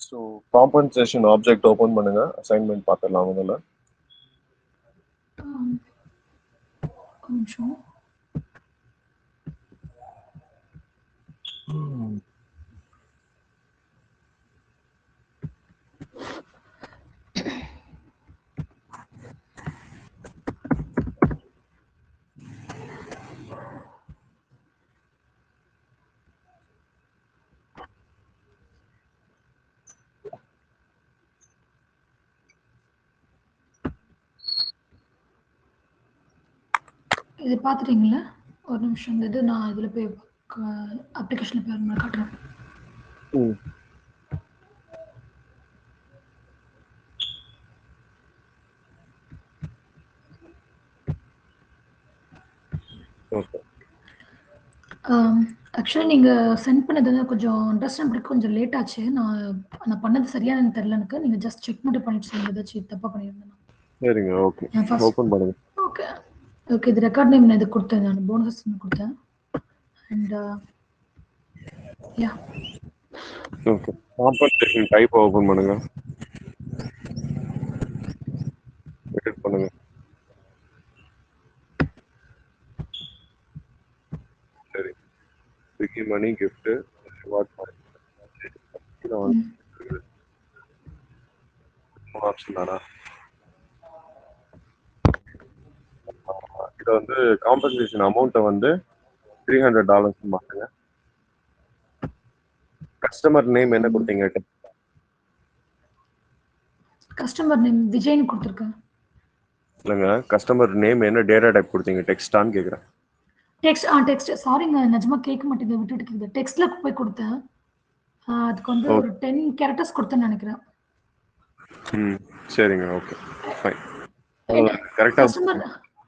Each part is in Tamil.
ஸோ காம்பன்சேஷன் ஆப்ஜெக்ட் ஓப்பன் பண்ணுங்க அசைன்மெண்ட் பார்த்துடலாம் முதல்ல Um, ஒரு நிமிஷம் இது பார்த்துட்டீங்களா ஒரு நிமிஷம் இந்த இது நான் இதில் போய் அப்ளிகேஷனில் போய் நான் காட்டுறேன் ம் ஓகே ஆக்சுவலாக நீங்கள் சென்ட் பண்ணது வந்து கொஞ்சம் அண்டர்ஸ்டாண்ட் பண்ணி கொஞ்சம் லேட் ஆச்சு நான் நான் பண்ணது சரியான எனக்கு தெரியல எனக்கு நீங்கள் ஜஸ்ட் செக் மட்டும் பண்ணிட்டு சொல்லுங்க ஏதாச்சும் தப்பாக பண்ணியிருந்தேன் சரிங்க ஓகே நான் ஃபர்ஸ்ட் ஓப்பன் பண்ணுங்க ஓகே ஓகே இது ரெக்கார்ட் நேம் நான் இது கொடுத்தேன் நான் போனஸ் கொடுத்தேன் and yeah okay compensation type open பண்ணுங்க எடிட் பண்ணுங்க சரி Swiggy money gift reward option தானா இது வந்து காம்பன்சேஷன் அமௌண்ட்டை வந்து த்ரீ ஹண்ட்ரட் டாலர்ஸ் மாற்றுங்க கஸ்டமர் நேம் என்ன கொடுத்தீங்க கஸ்டமர் நேம் விஜய்னு கொடுத்துருக்கேன் இல்லைங்க கஸ்டமர் நேம் என்ன டேட்டா டைப் கொடுத்தீங்க டெக்ஸ்டான்னு கேட்குறேன் டெக்ஸ்ட் ஆ டெக்ஸ்ட் சாரிங்க நிஜமா கேட்க மாட்டேங்குது விட்டுட்டு இருக்குது டெக்ஸ்ட்ல போய் கொடுத்தேன் ஆ, அதுக்கு வந்து ஒரு டென் கேரக்டர்ஸ் கொடுத்தேன்னு நினைக்கிறேன் ம் சரிங்க ஓகே ஃபைன் கரெக்டாக கஸ்டமர்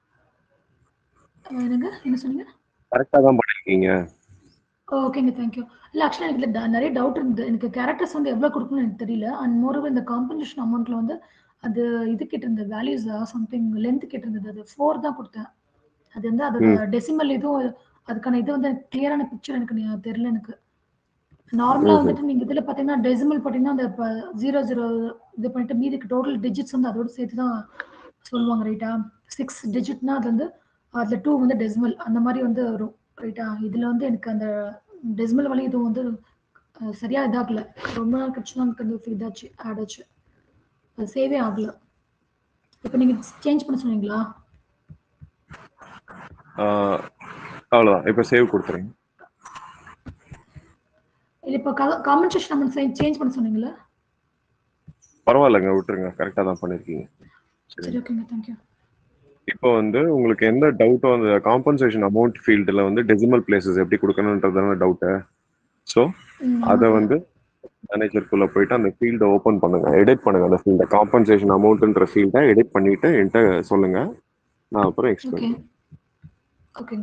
என்னங்க என்ன சொன்னீங்க கரெக்டாக தான் பண்ணியிருக்கீங்க ஓகேங்க தேங்க்யூ இல்லை ஆக்சுவலாக எனக்கு இதுல நிறைய டவுட் இருந்தது எனக்கு கேரக்டர்ஸ் வந்து எவ்வளோ கொடுக்கணும்னு எனக்கு தெரியல அண்ட் மோரோவர் இந்த காம்பன்சேஷன் அமௌண்ட்ல வந்து அது இது கேட்டிருந்தது வேல்யூஸ் சம்திங் லென்த் கேட்டிருந்தது அது ஃபோர் தான் கொடுத்தேன் அது வந்து அதோட டெசிமல் இதுவும் அதுக்கான இது வந்து கிளியரான பிக்சர் எனக்கு நீ- தெரியல எனக்கு நார்மலா ஓஹோ. வந்துட்டு நீங்க இதுல பாத்தீங்கன்னா டெசிமல் பாத்தீங்கன்னா அந்த ஜீரோ ஜீரோ இது பண்ணிட்டு மீதிக்கு டோட்டல் டிஜிட்ஸ் வந்து அதோட சேர்த்து தான் சொல்லுவாங்க ரைட்டா சிக்ஸ் டிஜிட்னா அது வந்து அதுல டூ வந்து டெசிமல் அந்த மாதிரி வந்து வரும் ரைட்டா இதுல வந்து எனக்கு அந்த டெசிமல் வழி இதுவும் வந்து அஹ், சரியா இதாகல ரொம்ப நாள் கழிச்சு தான் எனக்கு அந்த இதாச்சு ஆட் ஆச்சு அது சேவே ஆகல இப்போ நீங்க சேஞ்ச் பண்ண சொன்னீங்களா அவ்வளோதான் இப்போ சேவ் கொடுத்துருங்க இல்ல இப்போ காம்பன்சேஷன் அமௌண்ட் சேஞ்ச் பண்ண சொன்னீங்களா பரவாயில்லைங்க விட்டுருங்க கரெக்டாக தான் பண்ணியிருக்கீங்க சரி சரி ஓகேங்க தேங்க்யூ இப்போ வந்து உங்களுக்கு எந்த டவுட்டோ அந்த காம்பன்சேஷன் அமௌண்ட் ஃபீல்டில் வந்து டெசிமல் பிளேசஸ் எப்படி கொடுக்கணுன்றதான டவுட்டு ஸோ அதை வந்து மேனேஜருக்குள்ள போயிட்டு அந்த ஃபீல்டை ஓப்பன் பண்ணுங்க எடிட் பண்ணுங்க அந்த ஃபீல்டை காம்பன்சேஷன் அமௌண்ட்ன்ற ஃபீல்டை எடிட் பண்ணிட்டு என்கிட்ட சொல்லுங்க நான் அப்புறம் ஓகே எக்ஸ்பிளைன் ஓகேங்க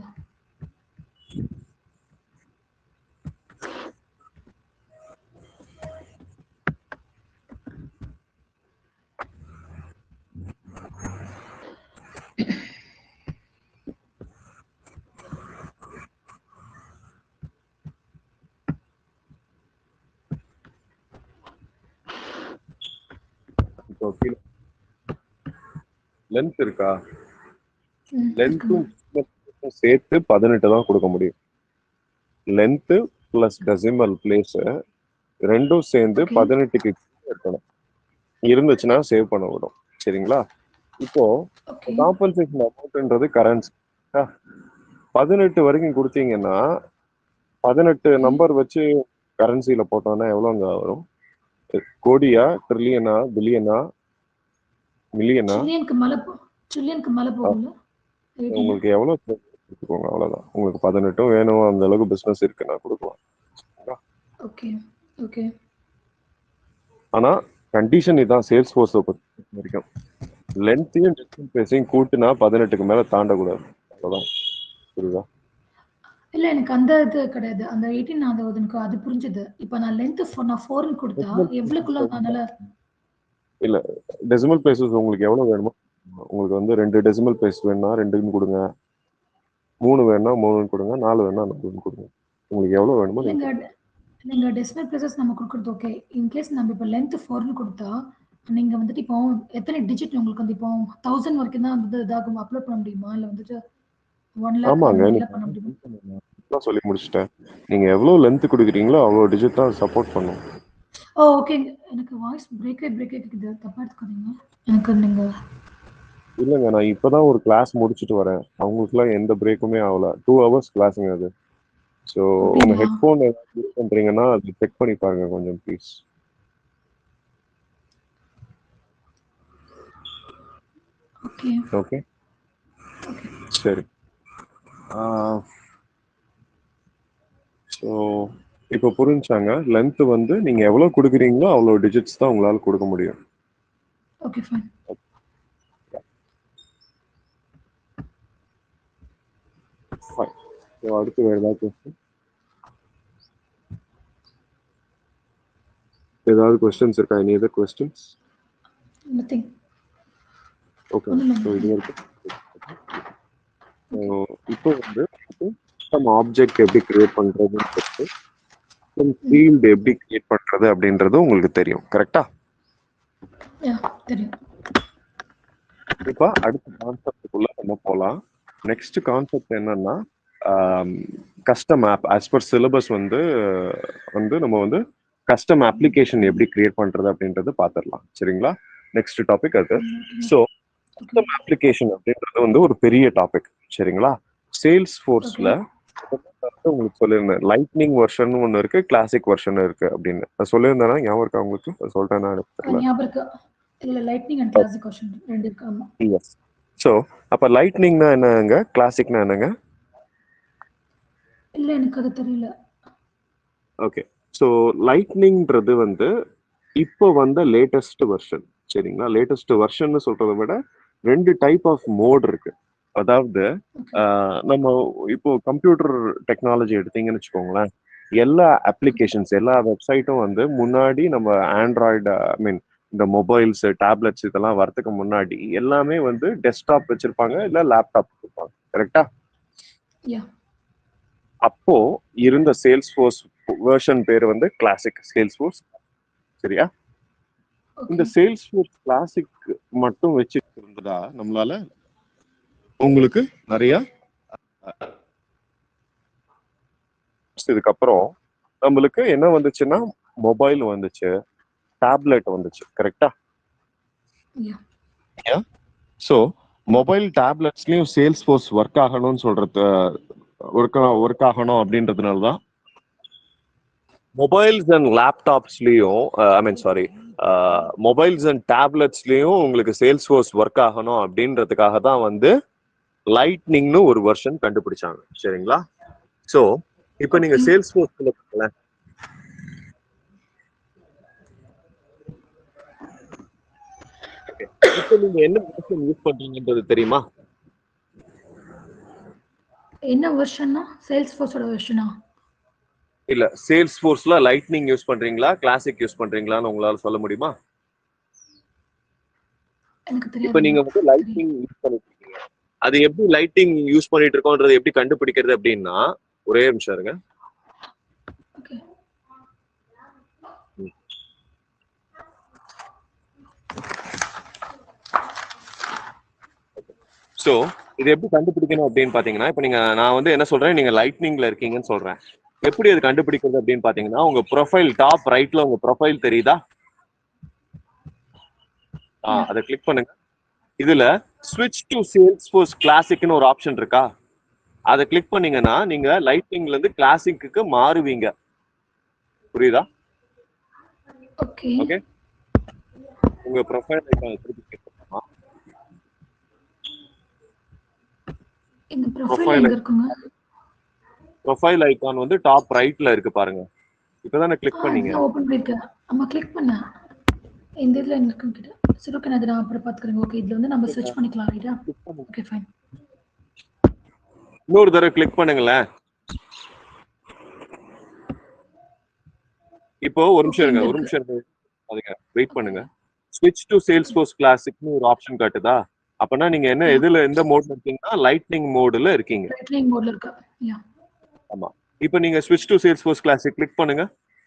இப்போ கீழே லென்த் இருக்கா ம், லென்த்தும் சேர்த்து பதினெட்டு தான் கொடுக்க முடியும் லென்த்து ப்ளஸ் டெசிமல் பிளேஸ் ரெண்டும் சேர்ந்து Okay. பதினெட்டுக்கு கீழே இருக்கணும் இருந்துச்சுன்னா சேவ் பண்ண விடும் சரிங்களா இப்போ ஓகே காம்பன்சேஷன் அமௌண்ட்ன்றது கரன்சி பதினெட்டு வரைக்கும் கொடுத்தீங்கன்னா பதினெட்டு நம்பர் வச்சு கரன்சியில போட்டோம்னா எவ்வளோங்க வரும் கோடியா ட்ரில்லியனா பில்லியனா மில்லியனா சில்லியனுக்கு மேல போ சில்லியனுக்கு மேல போகும்ல Eighteen. உங்களுக்கு எவ்வளோ எடுத்துக்கோங்க அவ்வளோதான் உங்களுக்கு பதினெட்டும் வேணும் அந்த அளவுக்கு பிஸ்னஸ் இருக்கு நான் கொடுக்கலாம் ஓகே ஓகே ஆனா கண்டிஷன் இதான் சேல்ஸ் ஃபோர்ஸை பொறுத்த வரைக்கும் லென்த்தையும் டிஸ்டன்ஸ் பேஸையும் கூட்டினா பதினெட்டுக்கு மேல தாண்டக்கூடாது அவ்வளோதான் புரியுதா இல்ல எனக்கு அந்த இது கிடையாது அந்த எயிட்டீன் அது எனக்கு அது புரிஞ்சுது இப்போ நான் லென்த் நான் ஃபோர்னு கொடுத்தா எவ்வளவுக்குள்ள அதனால டெசிமல் பிளேசஸ் உங்களுக்கு எவ்வளவு வேணுமோ உங்களுக்கு வந்து ரெண்டு டெசிமல் பிளேஸ் வேணும்னா ரெண்டுன்னு கொடுங்க மூணு வேணும்னா மூணுன்னு கொடுங்க நாலு வேணும்னா நாலுன்னு கொடுங்க உங்களுக்கு எவ்வளவு வேணுமோ நீங்க இல்லைங்க நீங்க டெசிமல் பிளேசஸ் நம்ம கொடுக்குறது ஓகே இன்கேஸ் நம்ம இப்போ லென்த் ஃபோர்னு கொடுத்தா நீங்க வந்துட்டு இப்போ எத்தனை டிஜிட் உங்களுக்கு வந்து இப்போ தௌசண்ட் வரைக்கும் தான் வந்து இதாகும் அப்லோட் பண்ண முடியுமா இல்லை வந்துட்டு ஒன் ஆமாங்க லேக் நீங்க பண்ண முடியுமா தான் சொல்லி முடிச்சிட்டேன் நீங்க எவ்வளவு லென்த் கொடுக்குறீங்களோ அவ்வளவு டிஜிட் தான் சப்போர்ட் பண்ணும் ஓ ஓகே எனக்கு வாய்ஸ் பிரேக்கே பிரேக்கே கேக்குது தப்பா எடுத்துக்காதீங்க எனக்கு நீங்க இல்லைங்க நான் இப்பதான் ஒரு கிளாஸ் முடிச்சுட்டு வரேன் அவங்களுக்குலாம் எந்த பிரேக்குமே ஆகல டூ ஹவர்ஸ் கிளாஸுங்க அது ஸோ உங்க அப்படியா? ஹெட்ஃபோன் யூஸ் பண்றீங்கன்னா அது செக் பண்ணி பாருங்க கொஞ்சம் ப்ளீஸ் ஓகே ஓகே ஓகே சரி ஸோ இப்போ புரிஞ்சாங்க லென்த் வந்து நீங்க எவ்வளவு கொடுக்குறீங்களோ அவ்வளோ டிஜிட்ஸ் தான் உங்களால கொடுக்க முடியும் ஓகே ஃபைன் Fine. So, அடுத்து வேற ஏதாவது கொஸ்டின் ஏதாவது கொஸ்டின்ஸ் இருக்கா any other questions nothing okay ஒண்ணும் ஸோ இல்ல. இது வரைக்கும் So, இப்போ வந்து நம்ம ஆப்ஜெக்ட் எப்படி கிரியேட் பண்றதுன்னு சொல்லிட்டு ஃபீல்டு எப்படி கிரியேட் பண்றது அப்படின்றது உங்களுக்கு தெரியும் கரெக்டா யா தெரியும் இப்போ அடுத்த கான்செப்டுக்குள்ள நம்ம போகலாம் நெக்ஸ்ட் கான்செப்ட் என்னன்னா custom app as per syllabus வந்து வந்து நம்ம வந்து கஸ்டம் அப்ளிகேஷன் எப்படி கிரியேட் பண்றது அப்படின்றது பார்த்துடலாம் சரிங்களா நெக்ஸ்ட் டாபிக் அது ஸோ கஸ்டம் அப்ளிகேஷன் அப்படின்றது வந்து ஒரு பெரிய டாபிக் சரிங்களா சேல்ஸ் ஃபோர்ஸ்ல உங்களுக்கு சொல்லியிருந்தேன் லைட்னிங் வெர்ஷன் ஒன்று இருக்கு கிளாசிக் வெர்ஷன் இருக்கு அப்படின்னு நான் சொல்லியிருந்தேன்னா ஞாபகம் இருக்கா உங்களுக்கு சொல்லிட்டேன்னா எனக்கு தெரியல ஞாபகம் இருக்கு இல்ல லைட்னிங் அண்ட் கிளாசிக் கொஸ்டின் ரெண்டு இருக்கு ஆமா எஸ் ஸோ அப்போ லைட்னிங்னா என்னங்க கிளாசிக்னா என்னங்க இல்ல எனக்கு அது தெரியல ஓகே ஸோ லைட்னிங்ன்றது வந்து இப்போ வந்த லேட்டஸ்ட் வெர்ஷன் சரிங்களா லேட்டஸ்ட் வெர்ஷன் சொல்றதை விட ரெண்டு டைப் ஆஃப் மோட் இருக்கு அதாவது ஆஹ், நம்ம இப்போ கம்ப்யூட்டர் டெக்னாலஜி எடுத்தீங்கன்னு வச்சுக்கோங்களேன் எல்லா அப்ளிகேஷன்ஸ் எல்லா வெப்சைட்டும் வந்து முன்னாடி நம்ம ஆண்ட்ராய்டு ஐ மீன் இந்த மொபைல்ஸ் டேப்லெட்ஸ் இதெல்லாம் வரதுக்கு முன்னாடி எல்லாமே வந்து டெஸ்க்டாப் வச்சிருப்பாங்க இல்ல லேப்டாப் வச்சிருப்பாங்க கரெக்டா யா அப்போ இருந்த சேல்ஸ் ஃபோர்ஸ் வெர்ஷன் பேர் வந்து கிளாசிக் சேல்ஸ் ஃபோர்ஸ் சரியா இந்த ஓகே சேல்ஸ் ஃபோர்ஸ் கிளாசிக் மட்டும் வச்சுட்டு இருந்ததா நம்மளால உங்களுக்கு நிறைய இதுக்கப்புறம் நம்மளுக்கு என்ன வந்துச்சுன்னா மொபைல் வந்துச்சு டேப்லெட் வந்துச்சு கரெக்டா யா ஸோ மொபைல் டேப்லெட்ஸ்லயும் சேல்ஸ் ஃபோர்ஸ் ஒர்க் ஆகணும்னு சொல்றது ஒர்க் ஒர்க் ஆகணும் அப்படின்றதுனால தான் மொபைல்ஸ் அண்ட் லேப்டாப்ஸ்லயும் I mean sorry mobiles and டேப்லெட்ஸ்லயும் உங்களுக்கு சேல்ஸ் ஃபோர்ஸ் ஒர்க் ஆகணும் அப்படின்றதுக்காக தான் வந்து லைட்னிங்னு ஒரு வெர்ஷன் கண்டுபிடிச்சாங்க சரிங்களா ஸோ இப்போ நீங்க Okay. சேல்ஸ் ஃபோர்ஸ்ல பாருங்களேன் இப்போ நீங்க என்ன வெர்ஷன் யூஸ் பண்றீங்கன்றது தெரியுமா என்ன வெர்ஷன்னா சேல்ஸ் ஃபோர்ஸோட வெர்ஷனா இல்ல சேல்ஸ் ஃபோர்ஸ்ல லைட்னிங் யூஸ் பண்றீங்களா கிளாசிக் யூஸ் பண்றீங்களான்னு உங்களால சொல்ல முடியுமா எனக்கு இப்போ தெரியாது நீங்க வந்து லைட்டிங் யூஸ் பண்ணிட்டு இருக்கீங்க அது எப்படி லைட்டிங் யூஸ் பண்ணிட்டு இருக்கோன்றது எப்படி கண்டுபிடிக்கிறது அப்படின்னா ஒரே நிமிஷம் இருங்க ஓகே சோ இது எப்படி கண்டுபிடிக்கணும் அப்படின்னு பாத்தீங்கன்னா இப்போ நீங்க நான் வந்து என்ன சொல்றேன் நீங்க லைட்னிங்ல இருக்கீங்கன்னு சொல்றேன் எப்படி அது கண்டுபிடிக்கிறது அப்படின்னு பாத்தீங்கன்னா உங்க ப்ரொஃபைல் டாப் ரைட்ல உங்க ப்ரொஃபைல் தெரியுதா ஆ அதை கிளிக் பண்ணுங்க இதுல ஸ்விட்ச் டு சேல்ஸ் ஃபோர்ஸ் கிளாசிக்னு ஒரு ஆப்ஷன் இருக்கா அதை கிளிக் பண்ணீங்கன்னா நீங்க லைட்னிங்ல இருந்து கிளாசிக்கு மாறுவீங்க புரியுதா ஓகே ஓகே உங்க ப்ரொஃபைல் ஐக்கான் திருப்பி click பண்ணலாம். இந்த ப்ரொஃபைல் Profile. எங்க இருக்குங்க ப்ரொஃபைல் ஐகான் வந்து டாப் ரைட்ல இருக்கு பாருங்க இப்பதானே கிளிக் பண்ணீங்க ஓபன் பண்ணிருக்கேன் ஆமா கிளிக் பண்ணேன் இந்த இதுல என்ன இருக்குன்னு கேட்டேன் சரி ஓகே நான் இதை நான் அப்புறம் பாத்துக்கிறேன் ஓகே இதுல வந்து நம்ம சர்ச் பண்ணிக்கலாம் ரைட்டா Click பண்ணுங்க. ஓகே ஃபைன் இன்னொரு தடவை கிளிக் பண்ணுங்களேன் இப்போ ஒரு நிமிஷம் இருங்க ஒரு நிமிஷம் இருங்க அதுங்க வெயிட் பண்ணுங்க ஸ்விட்ச் டு சேல்ஸ் ஃபோர்ஸ் கிளாசிக்னு ஒரு ஆப்ஷன் காட்டுதா அப்பனா நீங்க என்ன எதுல எந்த மோட்ல இருக்கீங்கன்னா லைட்னிங் மோடுல இருக்கீங்க ரைட்னிங் மோட்ல இருக்கு யா இப்போ நீங்க ஸ்விட்ச் to Salesforce classic click பண்ணுங்க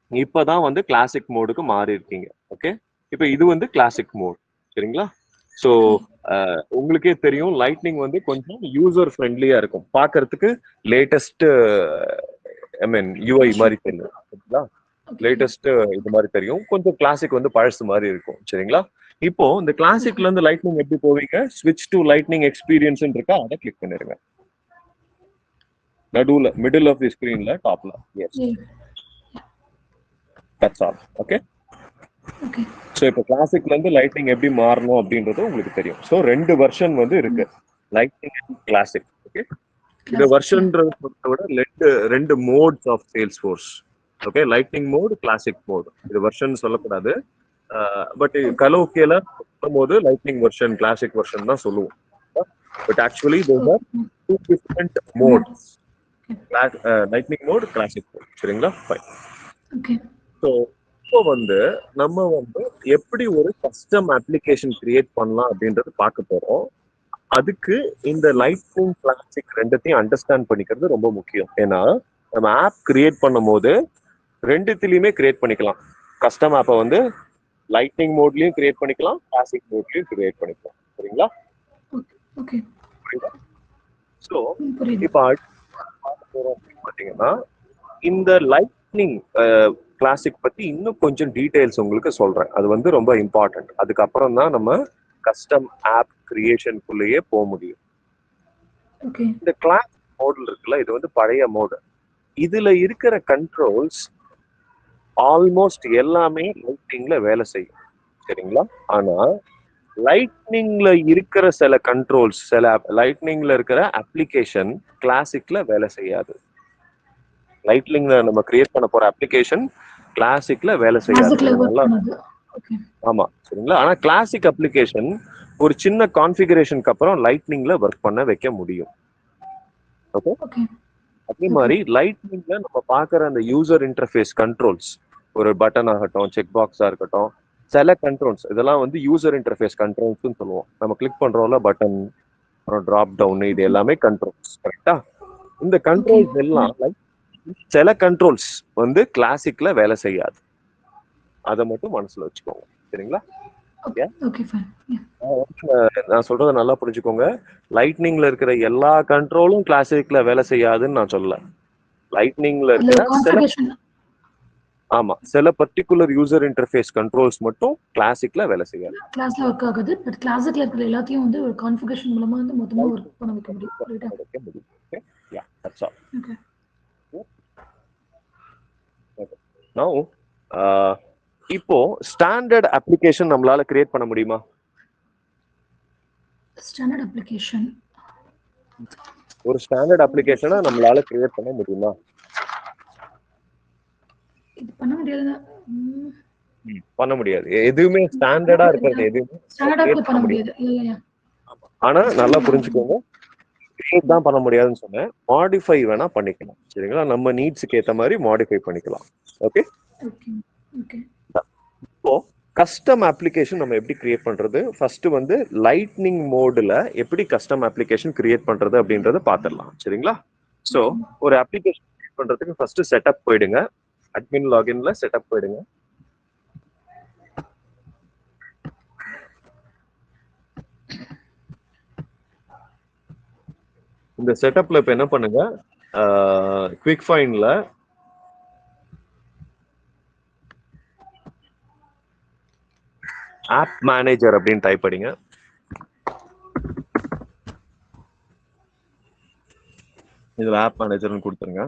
இப்பதான் வந்து கிளாசிக் மோடுக்கு மாறி இருக்கீங்க ஓகே இப்போ இது வந்து கிளாசிக் மோட் சரிங்களா ஸோ உங்களுக்கே தெரியும் லைட்னிங் வந்து கொஞ்சம் யூசர் ஃப்ரெண்ட்லியா இருக்கும் பார்க்கிறதுக்கு லேட்டஸ்ட் ஐ மீன் யூஐ மாதிரி தெரியும் சரிங்களா லேட்டஸ்ட் இது மாதிரி தெரியும் கொஞ்சம் கிளாசிக் வந்து பழசு மாதிரி இருக்கும் சரிங்களா இப்போ இந்த கிளாசிக்ல இருந்து லைட்னிங் எப்படி போவீங்க ஸ்விட்ச் டு லைட்னிங் எக்ஸ்பீரியன்ஸ் இருக்கா அதை கிளிக் பண்ணிருங்க நடுவுல மிடில் ஆஃப் தி ஸ்கிரீன்ல டாப்ல yes that's all okay okay so இப்போ கிளாசிக்ல இருந்து லைட்னிங் எப்படி மாறணும் அப்படின்றது உங்களுக்கு தெரியும் ஸோ ரெண்டு வெர்ஷன் வந்து இருக்கு லைட்னிங் அண்ட் கிளாசிக் ஓகே இந்த வெர்ஷன்ன்றத பொறுத்த விட ரெண்டு ரெண்டு modes of Salesforce okay lightning mode classic mode இது வெர்ஷன் சொல்லக்கூடாது பட் கலோக்கியல போது லைட்னிங் வெர்ஷன் கிளாசிக் வெர்ஷன் தான் சொல்லுவோம் but actually there are two different modes lightning mode classic mode சரிங்களா ஃபைன் ஓகே ஸோ இப்போ வந்து நம்ம வந்து எப்படி ஒரு கஸ்டம் அப்ளிகேஷன் கிரியேட் பண்ணலாம் அப்படின்றது பார்க்க போறோம் அதுக்கு இந்த லைட்னிங் கிளாசிக் ரெண்டுத்தையும் அண்டர்ஸ்டாண்ட் பண்ணிக்கிறது ரொம்ப முக்கியம் ஏன்னா நம்ம ஆப் கிரியேட் பண்ணும் போது ரெண்டுத்திலையுமே கிரியேட் பண்ணிக்கலாம் கஸ்டம் ஆப்பை வந்து லைட்னிங் மோட்லயும் கிரியேட் பண்ணிக்கலாம் கிளாசிக் மோட்லயும் கிரியேட் பண்ணிக்கலாம் சரிங்களா ஓகே ஸோ புரியுது இப்போ அடுத்து பார்க்க போறோம் அப்படின்னு பார்த்தீங்கன்னா இந்த லைட்னிங் கிளாசிக் பத்தி இன்னும் கொஞ்சம் டீடைல்ஸ் உங்களுக்கு சொல்றேன் அது வந்து ரொம்ப இம்பார்ட்டன்ட் அதுக்கப்புறம் தான் நம்ம கஸ்டம் ஆப் கிரியேஷனுக்குள்ளேயே போக முடியும் ஓகே இந்த கிளாஸ் மோடில் இருக்குல்ல இது வந்து பழைய மோடு இதுல இருக்கிற கண்ட்ரோல்ஸ் ஆல்மோஸ்ட் எல்லாமே லைட்னிங்ல வேலை செய்யும் சரிங்களா ஆனா லைட்னிங்ல இருக்கிற சில கண்ட்ரோல்ஸ் சில லைட்னிங்ல இருக்கிற அப்ளிகேஷன் கிளாசிக்ல வேலை செய்யாது லைட்னிங்ல நம்ம கிரியேட் பண்ண போற அப்ளிகேஷன் கிளாசிக்ல வேலை செய்யாது கிளாசிக்ல ஒர்க் நல்லா பண்ணது ஓகே ஆமா சரிங்களா ஆனா கிளாசிக் அப்ளிகேஷன் ஒரு சின்ன கான்ஃபிகரேஷனுக்கு அப்புறம் லைட்னிங்ல ஒர்க் பண்ண வைக்க முடியும் ஓகே அதே மாதிரி லைட்னிங்ல நம்ம பார்க்குற அந்த யூசர் இன்டர்ஃபேஸ் கண்ட்ரோல்ஸ் ஒரு பட்டன் ஆகட்டும் செக் பாக்ஸா இருக்கட்டும் சில கண்ட்ரோல்ஸ் இதெல்லாம் வந்து யூசர் இன்டர்ஃபேஸ் கண்ட்ரோல்ஸ்னு சொல்லுவோம் நம்ம கிளிக் பண்றோம்ல பட்டன் அப்புறம் டிராப் டவுன் இது எல்லாமே கண்ட்ரோல்ஸ் கரெக்டா இந்த கண்ட்ரோல்ஸ் எல்லாம் like சில கண்ட்ரோல்ஸ் வந்து கிளாசிக்ல வேலை செய்யாது அதை மட்டும் மனசுல வச்சுக்கோங்க சரிங்களா ஓகே ஃபைன் நான் சொல்றதை நல்லா புரிஞ்சுக்கோங்க லைட்னிங்ல இருக்கிற எல்லா கண்ட்ரோலும் கிளாசிக்ல வேலை செய்யாதுன்னு நான் சொல்லல லைட்னிங்ல அதுல இருக்கிற சில கான்ஃபிகரேஷன் ஆமா சில பர்டிகுலர் யூசர் இன்டர்ஃபேஸ் கண்ட்ரோல்ஸ் மட்டும் கிளாசிக்ல வேலை செய்யாது கிளாஸ்ல ஒர்க் ஆகுது பட் கிளாசிக்ல இருக்கிற எல்லாத்தையும் வந்து ஒரு கான்ஃபிகரேஷன் மூலமா வந்து மொத்தமா ஒர்க் பண்ண வைக்க முடியும் ரைட்டா வைக்க முடியும். Okay? Yeah, that's all. Okay Now, uh, இப்போ ஸ்டாண்டர்ட் அப்ளிகேஷன் நம்மளால கிரியேட் பண்ண முடியுமா ஸ்டாண்டர்ட் அப்ளிகேஷன் ஒரு ஸ்டாண்டர்ட் அப்ளிகேஷனை நம்மளால கிரியேட் பண்ண முடியுமா இது பண்ண முடியாது பண்ண முடியாது எதுவுமே ஸ்டாண்டர்டா இருக்கிறது எதுவுமே ஸ்டாண்டர்ட் பண்ண முடியாது இல்ல இல்ல ஆனா நல்லா புரிஞ்சுக்கோங்க கிரியேட் தான் பண்ண முடியாதுன்னு சொன்னேன் மாடிஃபை வேணா பண்ணிக்கலாம் சரிங்களா நம்ம நீட்ஸுக்கு ஏத்த மாதிரி மாடிஃபை பண்ணிக்கலாம் ஓகே ஓகே ஓகே இப்போ கஸ்டம் அப்ளிகேஷன் நம்ம எப்படி கிரியேட் பண்றது ஃபர்ஸ்ட் வந்து லைட்னிங் மோடுல எப்படி கஸ்டம் அப்ளிகேஷன் கிரியேட் பண்றது அப்படின்றத பாத்துடலாம் சரிங்களா சோ ஒரு அப்ளிகேஷன் கிரியேட் பண்றதுக்கு ஃபர்ஸ்ட் செட்டப் போயிடுங்க அட்மின் லாகின்ல செட்டப் போயிடுங்க இந்த செட்டப்ல இப்ப என்ன பண்ணுங்க குவிக் ஃபைன்ல ஆப் மேனேஜர் அப்படின்னு டைப் படிங்க இதுல ஆப் மேனேஜர்னு கொடுத்துருங்க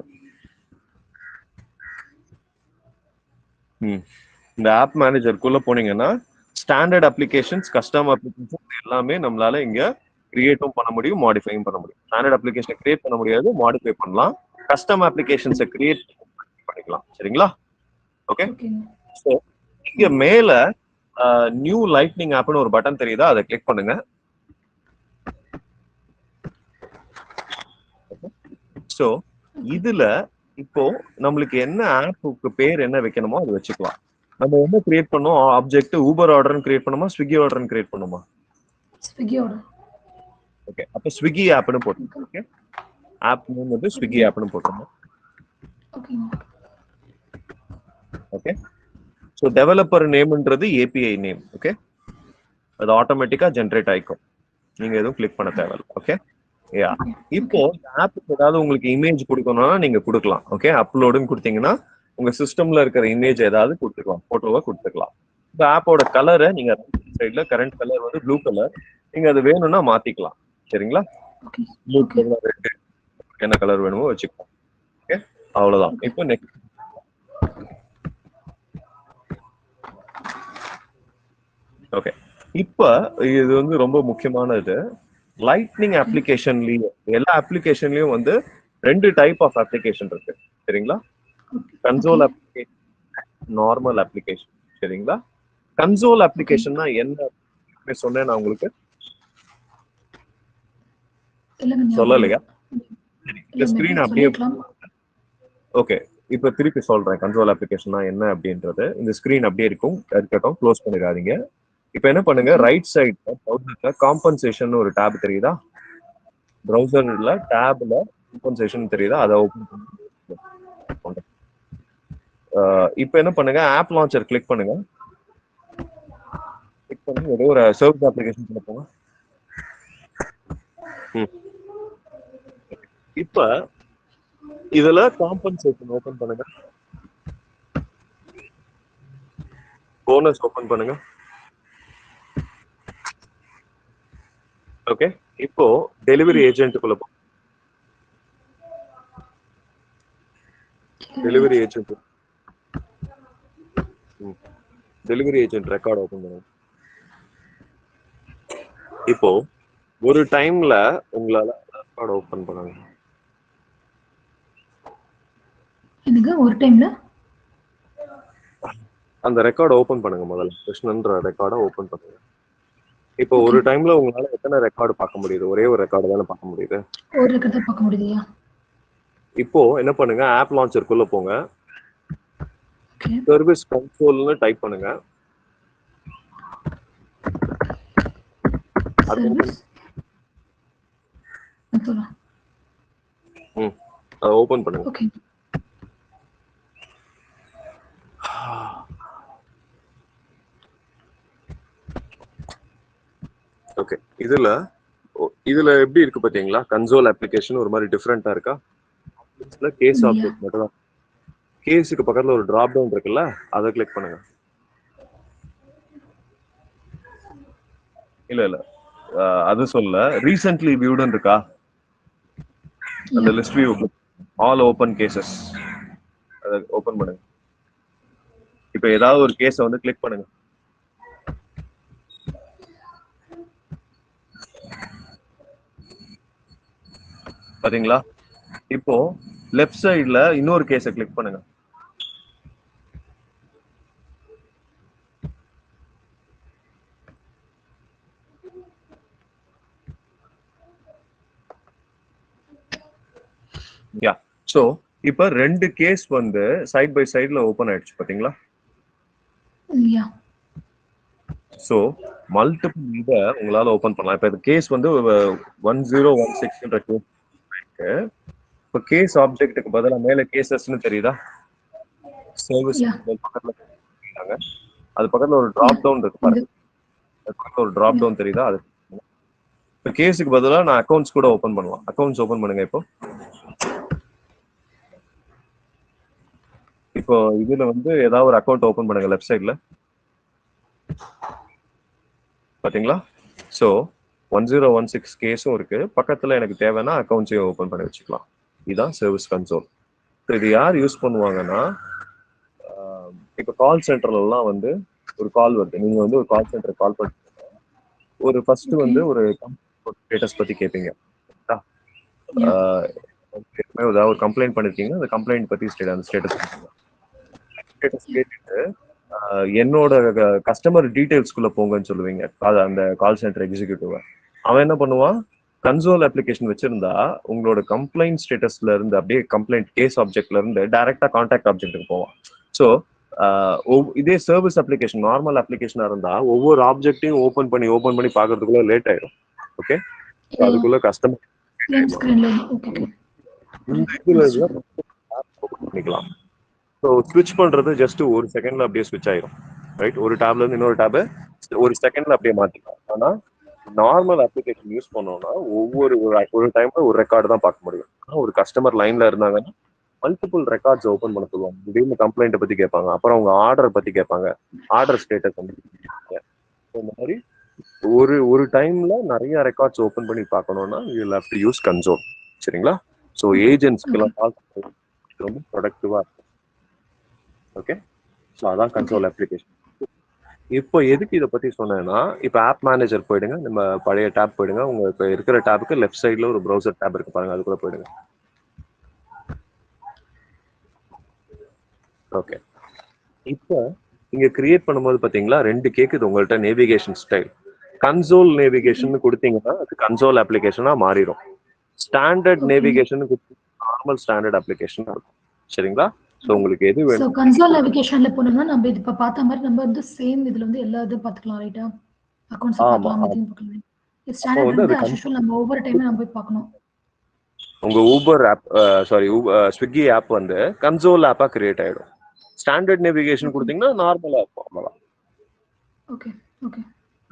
ம் இந்த ஆப் மேனேஜருக்குள்ள போனீங்கன்னா ஸ்டாண்டர்ட் அப்ளிகேஷன்ஸ் கஸ்டம் அப்ளிகேஷன்ஸ் எல்லாமே நம்மளால இங்க கிரியேட்டும் பண்ண முடியும் மாடிஃபையும் பண்ண முடியும் ஸ்டாண்டர்ட் அப்ளிகேஷனை கிரியேட் பண்ண முடியாது மாடிஃபை பண்ணலாம் கஸ்டம் அப்ளிகேஷன்ஸை கிரியேட் பண்ணிக்கலாம் சரிங்களா ஓகே ஓகேங்க ஸோ இங்க மேல நியூ லைட்னிங் ஆப்னு ஒரு பட்டன் தெரியுதா அதை கிளிக் பண்ணுங்க ஸோ இதுல இப்போ நம்மளுக்கு என்ன ஆப்புக்கு பேர் என்ன வைக்கணுமோ அது வச்சுக்கலாம் நம்ம என்ன கிரியேட் பண்ணோம் ஆப்ஜெக்ட் ஊபர் ஆர்டர்னு கிரியேட் பண்ணுமா ஸ்விக்கி ஆர்டர்னு கிரியேட் பண்ணுமா ஸ்விக்கியோட ஓகே அப்போ ஸ்விக்கி ஆப்னு போட்டுருங்க ஓகே ஆப் நேம் வந்து ஸ்விக்கி ஆப்னு போட்டுருங்க ஓகேங்க ஓகே ஸோ டெவலப்பர் நேம்ன்றது ஏபிஐ நேம் ஓகே அது ஆட்டோமேட்டிக்கா ஜென்ரேட் ஆயிக்கும் நீங்க எதுவும் கிளிக் பண்ண தேவையில்ல ஓகே யா இப்போ ஆப்புக்கு ஏதாவது உங்களுக்கு இமேஜ் கொடுக்கணும்னா நீங்க கொடுக்கலாம் ஓகே அப்லோடுன்னு கொடுத்தீங்கன்னா உங்க சிஸ்டம்ல இருக்கிற இமேஜ் ஏதாவது கொடுத்துக்கலாம் போட்டோவை கொடுத்துக்கலாம் இந்த ஆப்போட கலரை நீங்க சைட்ல கரண்ட் கலர் வந்து ப்ளூ கலர் நீங்க அது வேணும்னா மாத்திக்கலாம் சரிங்களா ஓகே ப்ளூ கலர் ரெட் என்ன கலர் வேணுமோ வச்சுக்கலாம் ஓகே அவ்வளவுதான் இப்போ நெக்ஸ்ட் ஓகே இப்ப இது வந்து ரொம்ப முக்கியமானது லைட்னிங் அப்ளிகேஷன்லயும் எல்லா அப்ளிகேஷன்லயும் வந்து ரெண்டு டைப் ஆஃப் அப்ளிகேஷன் இருக்கு சரிங்களா கன்சோல் அப்ளிகேஷன் நார்மல் அப்ளிகேஷன் சரிங்களா கன்சோல் அப்ளிகேஷன்னா என்ன சொன்னேன் நான் உங்களுக்கு இல்லைங்க ஞாபகம் சொல்லலையா இல்ல. இந்த இல்ல, ஸ்கிரீன் maybe அப்படியே சொல்லிருக்கலாம். ஓகே இப்போ திருப்பி சொல்றேன் கண்ட்ரோல் அப்ளிகேஷனா என்ன அப்படின்றது இந்த ஸ்கிரீன் அப்படியே இருக்கும் இருக்கட்டும் க்ளோஸ் பண்ணிடாதீங்க இப்போ என்ன பண்ணுங்க ரைட் சைட்ல ப்ரௌசர்ல காம்பன்சேஷன் ஒரு டேப் தெரியுதா ப்ரௌசர்ல டேப்ல காம்பன்சேஷன் தெரியுதா அதை ஓபன் பண்ணி இப்போ என்ன பண்ணுங்க ஆப் லான்ச்சர் கிளிக் பண்ணுங்க கிளிக் பண்ணி ஏதோ ஒரு சர்வீஸ் அப்ளிகேஷன் சொல்ல போங்க ம். இப்ப இதுல காம்பன்சேஷன் ஓபன் பண்ணுங்க போனஸ் ஓபன் பண்ணுங்க ஓகே இப்போ டெலிவரி ஏஜென்ட்டுக்குள்ள போ delivery agent delivery agent record open பண்ணுங்க இப்போ ஒரு டைம்ல உங்களால ரெக்கார்ட் ஓபன் பண்ணுங்க என்னங்க ஒரு டைம்ல அந்த ரெக்கார்டை ஓபன் பண்ணுங்க முதல்ல கிருஷ்ணன்ற ரெக்கார்டை ஓபன் பண்ணுங்க இப்போ ஒரு டைம்ல உங்களால எத்தனை ரெக்கார்டு பார்க்க முடியுது ஒரே ஒரு ரெக்கார்டு தானே பார்க்க முடியுது ஒரு ரெக்கார்ட் தான் பார்க்க முடியுதுயா இப்போ என்ன பண்ணுங்க ஆப் லான்ச்சருக்குள்ள போங்க ஓகே சர்வீஸ் கன்சோல்னு டைப் பண்ணுங்க அது சர்வீஸ் சொல்லலாம் ம் அதை ஓபன் பண்ணுங்க ஓகே ஓகே இதுல ஓ- இதுல எப்படி இருக்கு பாத்தீங்களா கன்சோல் அப்ளிகேஷன் ஒரு மாதிரி டிஃப்ரெண்டா இருக்கா இதுல கேஸ் Yeah. ஆப்ஜெக்ட் மட்டும் தான் கேஸுக்கு பக்கத்துல ஒரு டிராப் டவுன் இருக்குல்ல அதை கிளிக் பண்ணுங்க இல்ல இல்ல அஹ், அது சொல்ல ரீசென்ட்லி வியூடுன்னு இருக்கா அந்த list view all open cases அதை ஓபன் பண்ணுங்க இப்போ ஏதாவது ஒரு கேஸை வந்து கிளிக் பண்ணுங்க பாத்தீங்களா இப்போ லெஃப்ட் சைடுல இன்னொரு கேஸை கிளிக் பண்ணுங்க யா சோ இப்ப ரெண்டு கேஸ் வந்து சைடு பை சைடுல ஓபன் ஆயிடுச்சு பாத்தீங்களா யா சோ மல்டிபிள் இதை உங்களால ஓபன் பண்ணலாம் இப்ப இந்த கேஸ் வந்து ஒன் ஜீரோ ஒன் சிக்ஸ்ன்ற கேஸ் இருக்கு இப்ப கேஸ் ஆப்ஜெக்ட்டுக்கு பதிலா மேல கேசஸ்னு தெரியுதா சர்வீஸ் Yeah. பக்கத்துல கொடுத்திருக்காங்க. அது பக்கத்துல ஒரு டிராப் டவுன் இருக்கு பாருங்க அது பக்கத்துல ஒரு டிராப் டவுன் தெரியுதா அது இப்ப கேஸுக்கு பதிலா நான் அக்கவுண்ட்ஸ் கூட ஓபன் பண்ணலாம் அக்கவுண்ட்ஸ் ஓபன் பண்ணுங்க இப்போ இப்போ இதுல வந்து ஏதாவது ஒரு அக்கவுண்ட் ஓபன் பண்ணுங்க லெஃப்ட் சைடுல பாத்தீங்களா so one zero one six கேஸும் இருக்கு பக்கத்துல எனக்கு தேவைன்னா அக்கௌண்ட்ஸையும் ஓபன் பண்ணி வச்சுக்கலாம் இதுதான் சர்வீஸ் கன்சோல் இது யார் யூஸ் பண்ணுவாங்கன்னா ஆஹ் இப்ப கால் சென்டர்ல எல்லாம் வந்து ஒரு கால் வருது நீங்க வந்து ஒரு கால் சென்டர் கால் பண்ணி ஒரு ஃபர்ஸ்ட் வந்து ஒரு ஸ்டேட்டஸ் பத்தி கேட்பீங்க கரெக்டா? ஆஹ் ஏற்கனவே ஏதாவது ஒரு கம்ப்ளைண்ட் பண்ணிருக்கீங்க அந்த கம்ப்ளைண்ட் பத்தி ஸ்டேட் அந்த ஸ்டேட்டஸ் ஸ்டேட்டஸ் கேட்டுட்டு ஆஹ் என்னோட கஸ்டமர் டீடைல்ஸ்குள்ள போங்கன்னு சொல்லுவீங்க அது அந்த கால் சென்டர் எக்ஸிக்யூட்டிவ் அவன் என்ன பண்ணுவான் கன்சோல் அப்ளிகேஷன் வச்சிருந்தா உங்களோட கம்ப்ளைண்ட் ஸ்டேட்டஸ்ல இருந்து அப்படியே கம்ப்ளைண்ட் கேஸ் ஆப்ஜெக்ட்ல இருந்து டைரக்டா கான்டாக்ட் ஆப்ஜெக்ட்டுக்கு போவான் ஸோ இதே சர்வீஸ் அப்ளிகேஷன் நார்மல் அப்ளிகேஷனா இருந்தா ஒவ்வொரு ஆப்ஜெக்ட்டையும் ஓபன் பண்ணி ஓபன் பண்ணி பாக்குறதுக்குள்ள லேட் ஆயிடும் ஓகே அதுக்குள்ள கஸ்டமர் ஸ்கிரீன்ல ஓகே ஓகே இந்த இதுல open பண்ணிக்கலாம் ஸோ ஸ்விட்ச் பண்றது ஜஸ்ட் ஒரு செகண்ட்ல அப்படியே ஸ்விட்ச் ஆயிரும் ரைட் ஒரு டேப்ல இருந்து இன்னொரு டேப் ஒரு செகண்ட்ல அப்படியே மாத்திக்கலாம் ஆனா நார்மல் அப்ளிகேஷன் யூஸ் பண்ணோம்னா ஒவ்வொரு ஒரு- ஒரு டைம்ல ஒரு ரெக்கார்டு தான் பார்க்க முடியும் ஆனா ஒரு கஸ்டமர் லைன்ல இருந்தாங்கன்னா மல்டிபிள் ரெக்கார்ட்ஸ் ஓபன் பண்ண சொல்லுவாங்க திடீர்னு கம்ப்ளைண்ட்டை பத்தி கேட்பாங்க அப்புறம் அவங்க ஆர்டர் பத்தி கேட்பாங்க ஆர்டர் ஸ்டேட்டஸ் வந்து கேட்பாங்க. So, இந்த மாதிரி ஒரு ஒரு டைம்ல நிறைய ரெக்கார்ட்ஸ் ஓபன் பண்ணி பார்க்கணும்னா you have to use console சரிங்களா ஸோ ஏஜென்ட்ஸ்க்கெல்லாம் பார்க்க ரொம்ப ப்ரொடக்டிவா இருக்கும் ஓகே ஸோ அதான் கன்சோல் அப்ளிகேஷன் இப்போ எதுக்கு இதை பத்தி சொன்னேன்னா இப்போ ஆப் மேனேஜர் போயிடுங்க நம்ம பழைய டேப் போயிடுங்க உங்க இப்போ இருக்கிற டேப்புக்கு லெஃப்ட் சைடுல ஒரு ப்ரௌசர் டேப் இருக்கு பாருங்க அதுக்குள்ள போயிடுங்க ஓகே இப்போ இங்க கிரியேட் பண்ணும்போது பாத்தீங்களா ரெண்டு கேக்குது உங்கள்ட்ட நேவிகேஷன் ஸ்டைல் கன்சோல் நேவிகேஷன் கொடுத்தீங்கன்னா அது கன்சோல் அப்ளிகேஷனா மாறிடும் standard Okay. Navigation normal standard application இருக்கும் சரிங்களா ஸோ உங்களுக்கு எது ஸோ வேணும் கன்சோல் நேவிகேஷன்ல போனோம்னா நம்ம இது இப்போ பார்த்த மாதிரி நம்ம வந்து சேம் இதுல வந்து எல்லா இதுவும் பார்த்துக்கலாம் ரைட்டா அக்கௌண்ட்ஸ் ஆமா, பார்க்கலாம் ஆமா. இதையும் பார்க்கலாம் இது வந்து ஸ்டாண்டர்ட் அது வந்து con- அஸ் நம்ம ஒவ்வொரு டைமும் நம்ம போய் பார்க்கணும் உங்க Uber app sorry Swiggy app வந்து கன்சோல் ஆப்பா கிரியேட் ஆயிடும் ஸ்டாண்டர்ட் நேவிகேஷன் கொடுத்தீங்கன்னா நார்மலா இருக்கும் அவ்வளவுதான் ஓகே ஓகே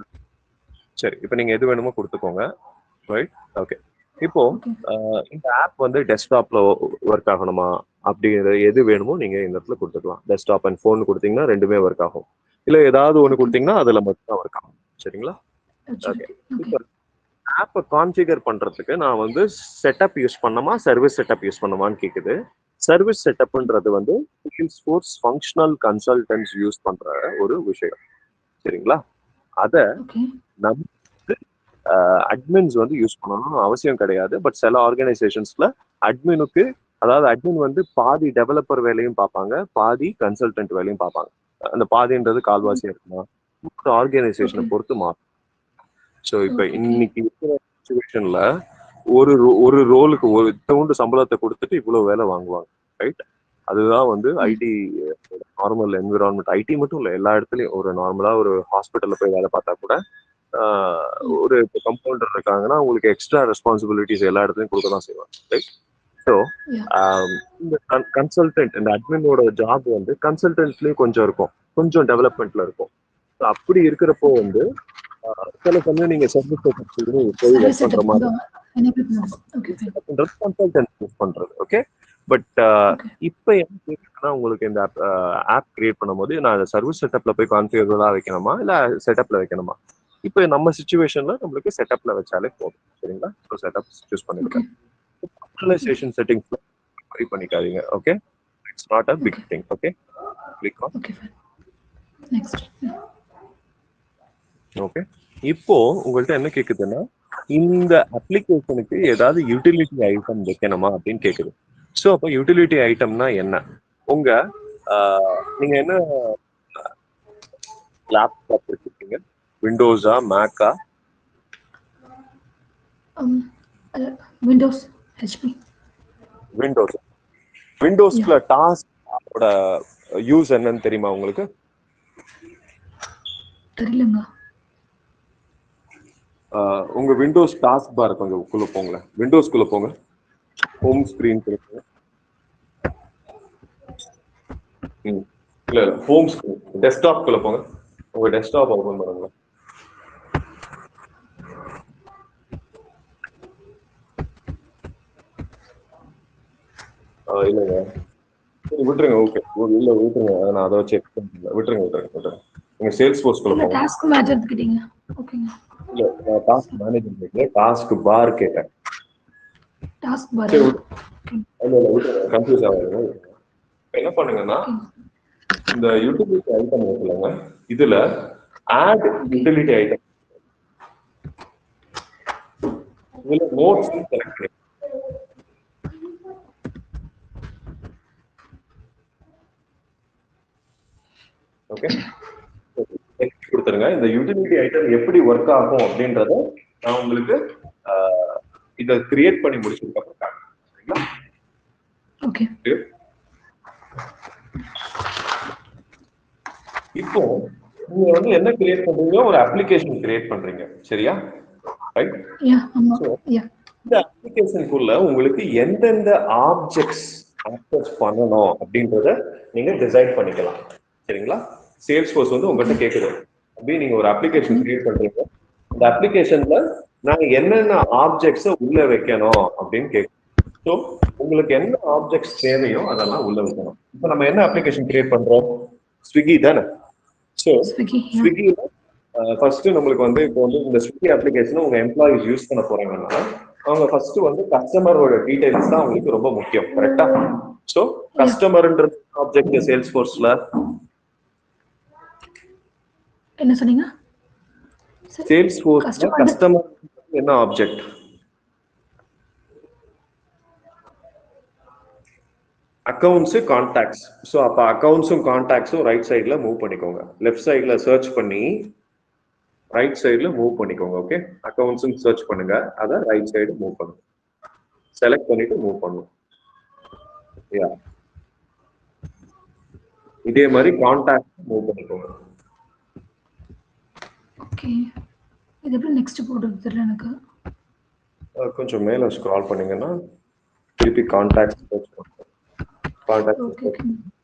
சரி இப்போ நீங்க எது வேணுமோ கொடுத்துக்கோங்க ரைட் ஓகே இப்போ ஓகே அஹ், இந்த ஆப் வந்து டெஸ்க்டாப்ல ஒர்க் ஆகணுமா அப்படிங்கிற எது வேணுமோ நீங்க இந்த இடத்துல கொடுத்துக்கலாம் டெஸ்க்டாப் அண்ட் ஃபோன் கொடுத்தீங்கன்னா ரெண்டுமே ஒர்க் ஆகும் இல்ல ஏதாவது ஒன்று கொடுத்தீங்கன்னா அதுல மட்டும் தான் ஒர்க் ஆகும் சரிங்களா ஓகே ஓகே இப்போ ஆப்பை கான்ஃபிகர் பண்றதுக்கு நான் வந்து செட்டப் யூஸ் பண்ணமா சர்வீஸ் செட்டப் யூஸ் பண்ணமான்னு கேக்குது சர்வீஸ் செட்டப்ன்றது வந்து ஃபோர்ஸ் ஃபங்க்ஷனல் கன்சல்டன்ஸ் யூஸ் பண்ற ஒரு விஷயம் சரிங்களா அத ஓகே நம்ம அட்மின்ஸ் வந்து யூஸ் பண்ணணும்னு அவசியம் கிடையாது பட் சில ஆர்கனைசேஷன்ஸ்ல அட்மினுக்கு அதாவது அட்மின் வந்து பாதி டெவலப்பர் வேலையும் பார்ப்பாங்க பாதி கன்சல்டன்ட் வேலையும் பார்ப்பாங்க அந்த பாதின்றது கால்வாசியா இருக்குமா ஆர்கனைசேஷனை Okay. பொறுத்து மாறும் ஸோ இப்போ Okay. இன்னைக்கு இருக்கிற சுச்சுவேஷன்ல ஒரு ro- ஒரு ரோலுக்கு ஒரு இத்தவுண்டு சம்பளத்தை கொடுத்துட்டு இவ்வளவு வேலை வாங்குவாங்க ரைட் அதுதான் வந்து Mm. IT normal environment IT மட்டும் இல்லை எல்லா இடத்துலயும் ஒரு நார்மலா ஒரு ஹாஸ்பிட்டல்ல போய் வேலை பார்த்தா கூட ஆஹ், ஒரு கம்பவுண்டர் இருக்காங்கன்னா உங்களுக்கு எக்ஸ்ட்ரா ரெஸ்பான்சிபிலிட்டிஸ் எல்லா இடத்துலயும் கொடுக்க தான் செய்வாங்க ரைட் ஸோ Yeah. இந்த கன்சல்டன்ட் இந்த அட்மினோட ஜாப் வந்து கன்சல்டன்ட்லயும் கொஞ்சம் இருக்கும் கொஞ்சம் டெவலப்மெண்ட்ல இருக்கும் So, அப்படி இருக்கிறப்போ வந்து ஆஹ், சில சமயம் நீங்க சர்வீஸ் போய் சர்வீஸ் ஒர்க் பண்ற செட்டப் மாதிரி வந்து எனேபிள் பண்ணுவோம் ஓகே ஃபைன் பண்றது கன்சல்டன்ட் யூஸ் பண்றது ஓகே பட் Okay. இப்போ என்ன கேக்குதுன்னா உங்களுக்கு இந்த ஆப் கிரியேட் பண்ணும்போது நான் சர்வீஸ் செட்டப்ல போய் கான்ஃபிகரா வைக்கணுமா இல்ல செட்டப்ல வைக்கணுமா இப்போ நம்ம சுச்சுவேஷன்ல நம்மளுக்கு செட்டப்ல வச்சாலே போதும் சரிங்களா ஸோ செட்டப் சூஸ் பண்ணிருக்கேன் பர்சனலைசேஷன் செட்டிங்ஸ்ல வரி பண்ணிக்காதீங்க okay it's not a big thing okay click on okay fine next okay இப்போ உங்கள்ட்ட என்ன கேக்குதுன்னா இந்த அப்ளிகேஷனுக்கு ஏதாவது யூட்டிலிட்டி ஐட்டம் வைக்கணுமா அப்படின்னு கேக்குது ஸோ அப்போ யூட்டிலிட்டி ஐட்டம்னா என்ன உங்க ஆஹ், நீங்க என்ன லேப்டாப் வச்சிருக்கீங்க விண்டோஸா மேக்கா விண்டோஸ் ஹெச்பி விண்டோஸ் விண்டோஸ்ல டாஸ்கோட யூஸ் என்னன்னு தெரியுமா உங்களுக்கு தெரியலங்க ஆஹ், உங்க விண்டோஸ் டாஸ்க் பார் கொஞ்சம் குள்ள போங்களேன் விண்டோஸ்குள்ள போங்க ஹோம் ஸ்கிரீன் போங்க ம். இல்ல இல்ல ஹோம் ஸ்கிரீன் டெஸ்க்டாப் குள்ள போங்க உங்க டெஸ்க்டாப் ஓபன் பண்ணுங்க ஆ, இல்லைங்க சரி விட்டுருங்க ஓகே இல்ல விட்டுருங்க நான் அதை செக் பண்ணல விட்டுருங்க விட்டுருங்க விட்டுருங்க நீங்க சேல்ஸ் ஃபோர்ஸ் குள்ள இல்ல போங்க டாஸ்க் மேட்ச் எடுத்துக்கிட்டீங்க ஓகேங்க இல்ல நான் டாஸ்க் மேனேஜர் கேட்கல டாஸ்க் பார் கேட்டேன் டாஸ்க் பார் சரி, விட்டு- இல்ல இல்ல விட்டுருங்க கன்ஃபியூஸ் ஆகாதுங்க விட்டுருங்க. என்ன பண்ணுங்கன்னா இந்த யூட்டிலிட்டி ஐட்டம் இருக்குல்லங்க இதுல ஆட் யூட்டிலிட்டி ஐட்டம் இதுல நோட்ஸ் செலக்ட் பண்ணி ஓகே கொடுத்துருங்க இந்த யூட்டிலிட்டி ஐட்டம் எப்படி ஒர்க் ஆகும் அப்படின்றத நான் உங்களுக்கு ஆஹ், இதை கிரியேட் பண்ணி முடிச்சதுக்கு அப்புறம் காட்டுறேன். சரிங்களா ஓகே இப்போ நீங்க வந்து என்ன கிரியேட் பண்றீங்க ஒரு அப்ளிகேஷன் கிரியேட் பண்றீங்க சரியா ரைட் யா ஆமா So- யா இந்த அப்ளிகேஷனுக்குள்ள உங்களுக்கு எந்தெந்த ஆப்ஜெக்ட்ஸ் ஆக்சஸ் பண்ணணும் அப்படின்றத நீங்க டிசைட் பண்ணிக்கலாம் சரிங்களா சேல்ஸ் ஃபோர்ஸ் வந்து உங்ககிட்ட கேக்குது அப்படி நீங்க ஒரு அப்ளிகேஷன் கிரியேட் பண்றீங்க இந்த அப்ளிகேஷன்ல நான் என்னென்ன ஆப்ஜெக்ட்ஸை உள்ள வைக்கணும் அப்படின்னு கேட்கும் ஸோ உங்களுக்கு என்ன ஆப்ஜெக்ட்ஸ் தேவையோ அதெல்லாம் உள்ள வைக்கணும் இப்போ நம்ம என்ன அப்ளிகேஷன் கிரியேட் பண்றோம் ஸ்விக்கி தானே ஸோ ஸ்விக்கி ஸ்விக்கியில் ஃபர்ஸ்ட் நம்மளுக்கு வந்து இப்போ வந்து இந்த ஸ்விக்கி அப்ளிகேஷனை உங்க எம்ப்ளாயிஸ் யூஸ் பண்ண போறாங்கன்னா அவங்க ஃபர்ஸ்ட் வந்து கஸ்டமரோட டீடைல்ஸ் தான் அவங்களுக்கு ரொம்ப முக்கியம் கரெக்டா ஸோ கஸ்டமர்ன்றது ஆப்ஜெக்ட் சேல்ஸ் ஃபோர்ஸ்ல என்ன சொன்னீங்க சரி. சேல்ஸ் ஃபோர்ஸ்ல Customer- கஸ்டமர் என்ன ஆப்ஜெக்ட் அக்கவுண்ட்ஸ் கான்டாக்ட்ஸ் ஸோ அப்போ அக்கவுண்ட்ஸும் கான்டாக்ட்ஸும் ரைட் சைடில் மூவ் பண்ணிக்கோங்க லெஃப்ட் சைடில் சர்ச் பண்ணி ரைட் சைடில் மூவ் பண்ணிக்கோங்க ஓகே அக்கவுண்ட்ஸும் சர்ச் பண்ணுங்க அதை ரைட் சைடு மூவ் பண்ணுங்க செலக்ட் பண்ணிட்டு மூவ் பண்ணும் யா இதே மாதிரி கான்டாக்ட் மூவ் பண்ணிக்கோங்க ஓகே இது எப்படி நெக்ஸ்ட் போடுறது தெரியல எனக்கு அஹ் கொஞ்சம் மேல ஸ்க்ரால் பண்ணீங்கன்னா திருப்பி கான்டாக்ட் சர்ச் பண்ணுங்க contact okay okay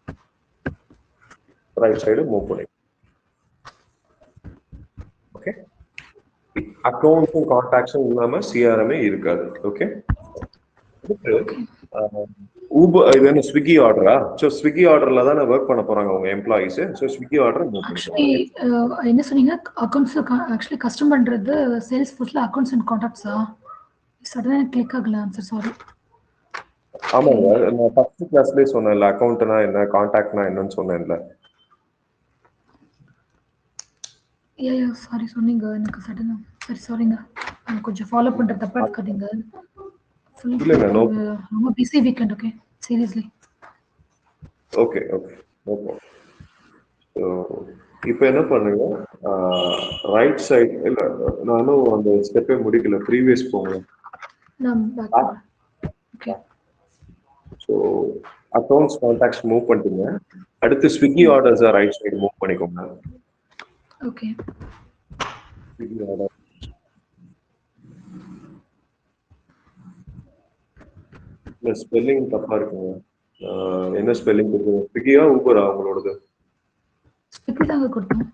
right side move பண்ணி ஓகே அக்கௌண்ட்ஸும் கான்டாக்ட்ஸும் இல்லாம சிஆர்எம்ஏ இருக்காது ஓகே ஊபர் இது என்ன ஸ்விக்கி ஆர்டரா ஸோ ஸ்விக்கி ஆர்டர்ல தானே ஒர்க் பண்ண போறாங்க உங்க employees so Swiggy order move actually பண்ணிக்கலாம் என்ன சொன்னீங்க அக்கௌண்ட்ஸ் ஆக்சுவலி கஸ்டமர்ன்றது சேல்ஸ் ஃபோர்ஸ்ல அக்கௌண்ட்ஸ் அண்ட் கான்டாக்ட்ஸா சடனாக எனக்கு கிளிக் ஆகல ஆன்சர் சாரி ஆமாங்க நான் ஃபர்ஸ்ட் கிளாஸ்லேயே சொன்னேன்ல அக்கௌண்ட்னா என்ன கான்டாக்ட்னா என்னன்னு சொன்னேன்ல ஏ சாரி சொன்னீங்க எனக்கு சடனாக சரி சாரிங்க நான் கொஞ்சம் ஃபாலோ பண்ணுற தப்பா எடுக்காதீங்க Full- இல்லைங்க, no. uh, ரொம்ப busy weekend okay seriously okay okay okay so இப்போ என்ன பண்ணுங்க ரைட் சைடு இல்லை நானும் அந்த ஸ்டெப்பே முடிக்கல ப்ரீவியஸ் போங்க நான் back okay so accounts contacts move பண்ணிட்டீங்க அடுத்து ஸ்விக்கி ஆர்டர்ஸை ரைட் சைடு மூவ் பண்ணிக்கோங்க ஓகே ஸ்விக்கி ஆர்டர் இல்லை ஸ்பெல்லிங் தப்பா இருக்குங்க ஆஹ் என்ன ஸ்பெல்லிங் இருக்கு ஸ்விக்கியா ஊபரா உங்களோடது ஸ்விக்கி தாங்க கொடுத்தோம்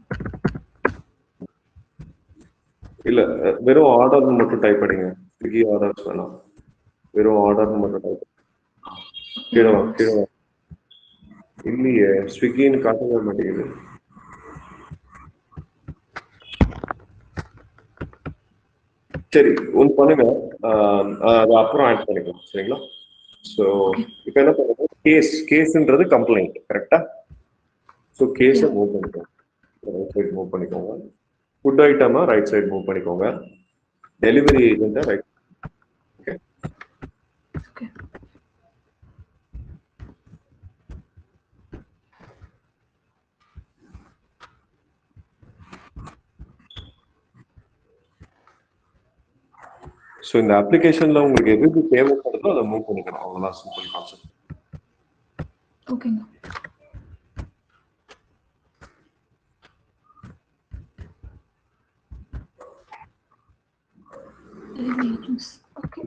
இல்ல அஹ் வெறும் ஆர்டர்னு மட்டும் டைப் பண்ணுங்க ஸ்விக்கி ஆர்டர்ஸ் வேணாம் வெறும் ஆர்டர்னு மட்டும் டைப் கீழே வா கீழே வா இல்லையே ஸ்விக்கின்னு காட்டவே மாட்டேங்குது சரி ஒன்று பண்ணுங்க ஆஹ் அது அப்புறம் ஆட் பண்ணிக்கலாம் சரிங்களா ஸோ இப்போ என்ன பண்ணுங்க கேஸ் கேஸ்ன்றது கம்ப்ளைண்ட் கரெக்டா ஸோ கேஸை மூவ் பண்ணிக்கோங்க ரைட் சைடு மூவ் பண்ணிக்கோங்க ஃபுட் ஐட்டமா ரைட் சைடு மூவ் பண்ணிக்கோங்க டெலிவரி ஏஜென்ட்டை ரைட் ஓகே ஓகே ஸோ இந்த அப்ளிகேஷன்ல உங்களுக்கு எது எது தேவைப்படுதோ அதை மூவ் பண்ணிக்கணும் அவ்வளோதான் சிம்பிள் கான்செப்ட் ஓகேங்க Delivery agents. Okay.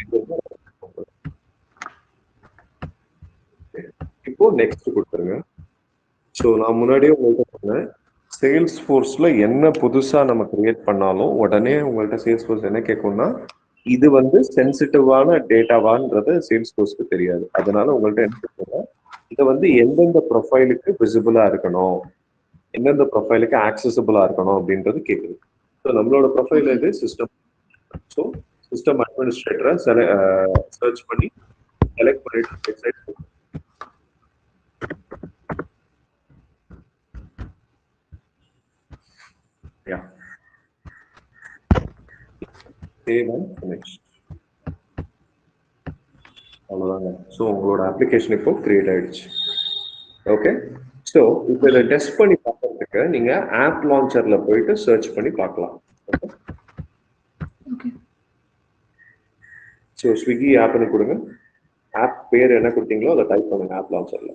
இப்போ நெக்ஸ்ட் கொடுத்துருங்க ஸோ நான் முன்னாடியே உங்கள்கிட்ட சொன்னேன் சேல்ஸ் ஃபோர்ஸ்ல என்ன புதுசா நம்ம கிரியேட் பண்ணாலும் உடனே உங்கள்கிட்ட சேல்ஸ் ஃபோர்ஸ் என்ன கேட்கும்னா இது வந்து சென்சிட்டிவான டேட்டாவான்றது சேல்ஸ் ஃபோர்ஸ்க்கு தெரியாது அதனால உங்கள்கிட்ட என்ன கேட்கும்னா இதை வந்து எந்தெந்த ப்ரொஃபைலுக்கு விசிபிளா இருக்கணும் எந்தெந்த ப்ரொஃபைலுக்கு ஆக்சசபிளா இருக்கணும் அப்படின்றது கேட்குது ஸோ நம்மளோட ப்ரொஃபைல் இது சிஸ்டம் ஸோ சிஸ்டம் அட்மினிஸ்ட்ரேட்டரை சர்ச் பண்ணி செலக்ட் பண்ணிட்டு website Yeah. Save and finish. அவ்வளோதாங்க ஸோ உங்களோட அப்ளிகேஷன் இப்போ கிரியேட் ஆயிடுச்சு ஓகே ஸோ இப்போ இதை டெஸ்ட் பண்ணி பார்க்கறதுக்கு நீங்க ஆப் லான்ச்சர்ல போயிட்டு சர்ச் பண்ணி பார்க்கலாம் ஓகே Okay. ஸோ ஸ்விக்கி ஆப்னு கொடுங்க ஆப் பேர் என்ன கொடுத்தீங்களோ அதை டைப் பண்ணுங்க ஆப் லான்ச்சர்ல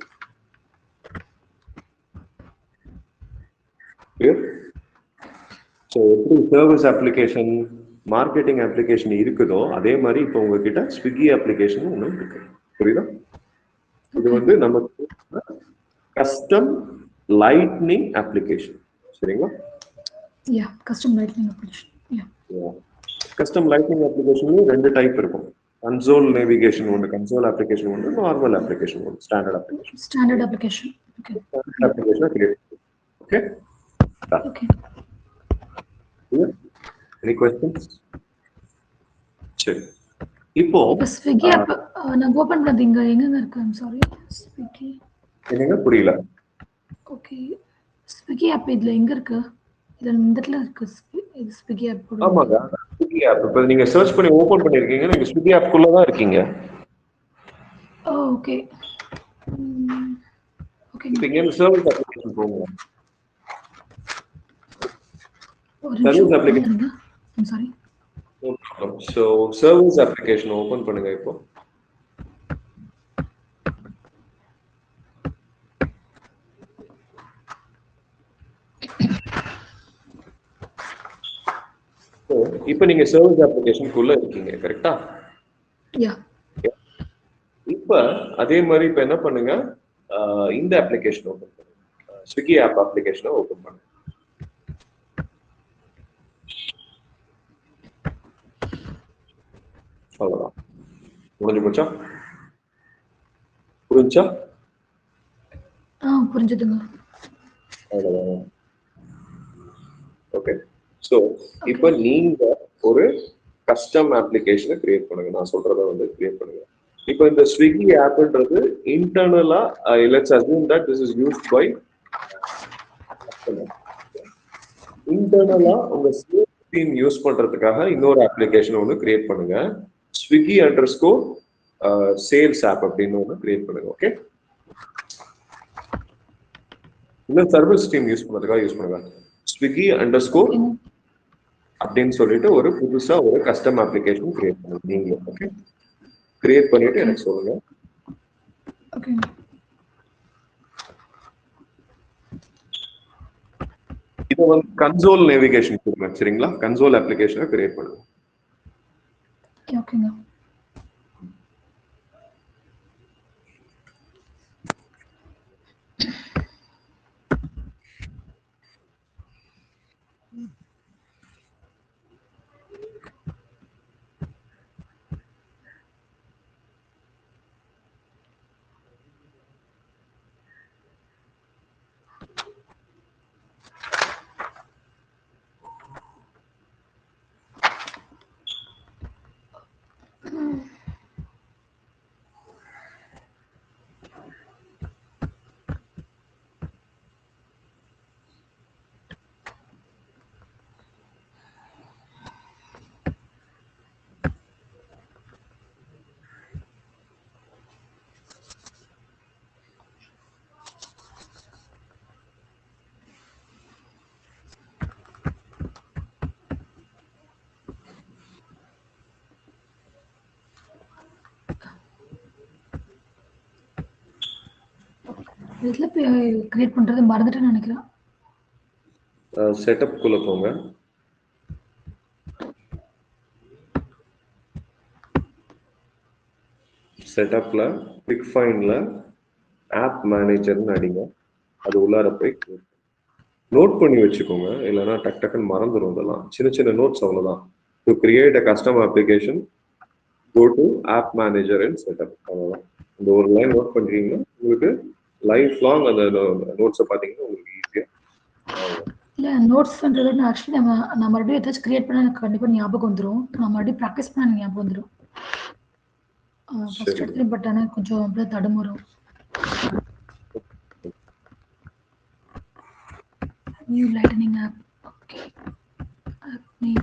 கிளியர் ஸோ எப்படி சர்வீஸ் அப்ளிகேஷன் மார்க்கெட்டிங் அப்ளிகேஷன் இருக்குதோ அதே மாதிரி இப்போ உங்ககிட்ட ஸ்விக்கி அப்ளிகேஷன் ஒன்று இருக்கு புரியுதா இது வந்து நமக்கு கஸ்டம் லைட்னிங் அப்ளிகேஷன் சரிங்களா yeah custom lightning application yeah custom lightning அப்ளிகேஷன்லயும் ரெண்டு டைப் இருக்கும் கன்சோல் நேவிகேஷன் ஒன்று கன்சோல் அப்ளிகேஷன் ஒன்று நார்மல் அப்ளிகேஷன் ஒன்று standard application standard application okay application create okay okay any questions சரி இப்போ இப்போ ஸ்விக்கி ஆப் நான் ஓபன் பண்ணது இங்க எங்கங்க இருக்கு ஐம் சாரி ஸ்விக்கி என்னங்க புரியல ஓகே ஸ்விக்கி ஆப் இதுல எங்க இருக்கு இதுல இந்த இடத்துல இருக்கு Swi- இது ஸ்விக்கி ஆப் ஆமாங்க ஸ்விக்கி ஆப் இப்போ நீங்க சர்ச் பண்ணி ஓபன் பண்ணிருக்கீங்க நீங்க ஸ்விக்கி ஆப்க்குள்ள தான் இருக்கீங்க ஓகே ஓகே இப்போ இங்க இருந்து சர்வீஸ் அப்ளிகேஷன் போங்க ஒரு Service நிமிஷம் application. I'm sorry no problem so service application open பண்ணுங்க இப்போ So, இப்போ நீங்க சர்வீஸ் அப்ளிகேஷனுக்குள்ள இருக்கீங்க கரெக்டா யா இப்ப அதே மாதிரி இப்ப என்ன பண்ணுங்க ஆஹ் இந்த அப்ளிகேஷன் ஓபன் பண்ணுங்க ஸ்விக்கி ஆப் அப்ளிகேஷனை ஓபன் பண்ணுங்க அவ்வளவுதான் முடிஞ்சு போச்சா புரிஞ்சா ஆ புரிஞ்சுதுங்க அவ்வளவுதான் ஓகே ஸோ இப்போ நீங்க ஒரு கஸ்டம் அப்ளிகேஷனை கிரியேட் பண்ணுங்க நான் சொல்றத வந்து கிரியேட் பண்ணுங்க இப்போ இந்த ஸ்விக்கி ஆப்ன்றது internally let's assume that this is used by internally உங்க சேல்ஸ் டீம் யூஸ் பண்றதுக்காக இன்னொரு அப்ளிகேஷன் ஒன்று கிரியேட் பண்ணுங்க Swiggy underscore sales app அப்படின்னு ஒன்று கிரியேட் பண்ணுங்க ஓகே இல்ல சர்வீஸ் டீம் யூஸ் பண்றதுக்காக யூஸ் பண்ணுங்க ஸ்விக்கி அண்டர் ஸ்கோர் அப்படின்னு சொல்லிட்டு ஒரு புதுசா ஒரு கஸ்டம் அப்ளிகேஷன் கிரியேட் பண்ணுங்க நீங்க ஓகே கிரியேட் பண்ணிட்டு எனக்கு சொல்லுங்க ஓகே இதை வந்து கன்சோல் நேவிகேஷன் கொடுங்க சரிங்களா கன்சோல் அப்ளிகேஷனை கிரியேட் பண்ணுங்க ஓகே ஓகேங்க இதுல கிரியேட் பண்றது மறந்துட்டேன்னு நினைக்கிறேன் செட்டப் குள்ள போங்க செட்டப்ல பிக் ஃபைன்ல ஆப் மேனேஜர்னு அடிங்க அது உள்ளார போய் நோட் பண்ணி வச்சுக்கோங்க இல்லைன்னா டக் டக்குன்னு மறந்துடும் இதெல்லாம் சின்ன சின்ன நோட்ஸ் அவ்வளவுதான் to create a custom application go to app manager and setup அவ்வளவுதான் இந்த ஒரு லைன் நோட் பண்றீங்கன்னா உங்களுக்கு லைஃப் லாங் அந்த நோட்ஸை பார்த்தீங்கன்னா உங்களுக்கு ஈஸியா இல்ல நோட்ஸ்ன்றது நான் ஆக்சுவலி நம்ம நான் மறுபடியும் ஏதாச்சும் கிரியேட் பண்ணா எனக்கு கண்டிப்பா ஞாபகம் வந்துரும் நான் மறுபடியும் ப்ராக்டிஸ் பண்ண எனக்கு ஞாபகம் வந்துரும் ஃபர்ஸ்ட் சரி. எடுத்து பட் ஆனா கொஞ்சம் அப்படியே தடுமாறும் new lightning app okay app name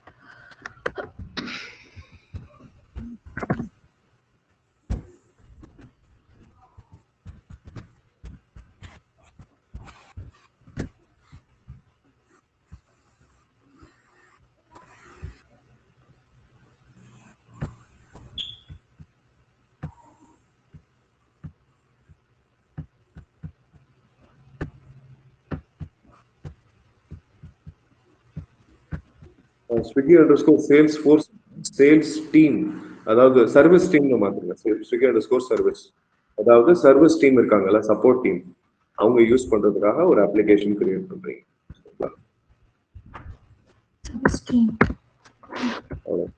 Swiggy underscore Salesforce sales team அதாவது சர்வீஸ் டீம்னு மாத்துங்க ஸ்விக்கி அண்டர் ஸ்கோர் சர்வீஸ் அதாவது சர்வீஸ் டீம் இருக்காங்கல்ல சப்போர்ட் டீம் அவங்க யூஸ் பண்றதுக்காக ஒரு அப்ளிகேஷன் கிரியேட் பண்றீங்க சரிங்களா? சர்வீஸ் டீம் அவ்வளவு.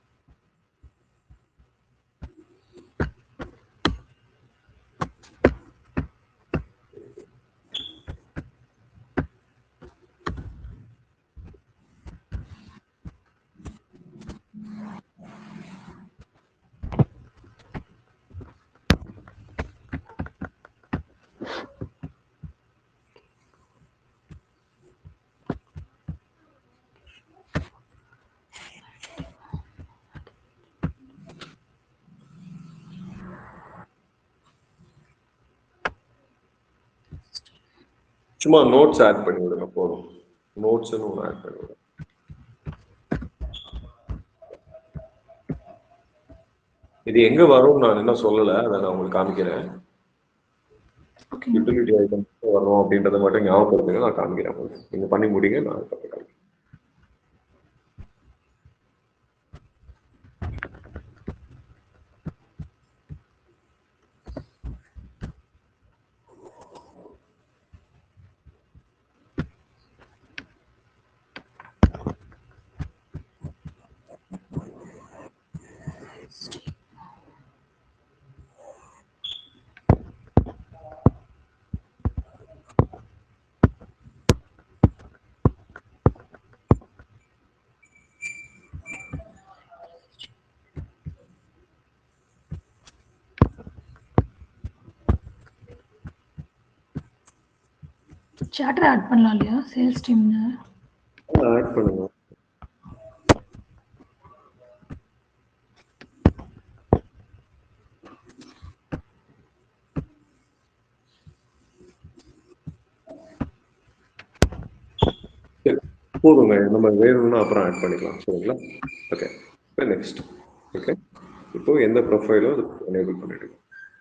சும்மா நோட்ஸ் ஆட் பண்ணி விடுங்க போதும் நோட்ஸ்னு ஒன்று ஆட் பண்ணி விடுங்க இது எங்க வரும் நான் என்ன சொல்லல அதை நான் உங்களுக்கு காமிக்கிறேன் ஓகே யூட்டிலிட்டி ஐட்டம் வரும் அப்படின்றத மட்டும் ஞாபகப்படுத்துங்க நான் காமிக்கிறேன் உங்களுக்கு நீங்க பண்ணி முடிங்க நான் அதுக்கப்புறம் காமிக்கிறேன் சாட்டர் ஆட் பண்ணலாம் இல்லையா சேல்ஸ் டீம்னு ஆட் பண்ணுங்க சரி, போதுங்க நம்ம வேணும்னா அப்புறம் ஆட் பண்ணிக்கலாம் சரிங்களா ஓகே இப்போ நெக்ஸ்ட் ஓகே இப்போ எந்த ப்ரொஃபைலோ அது எனேபிள் பண்ணிடுங்க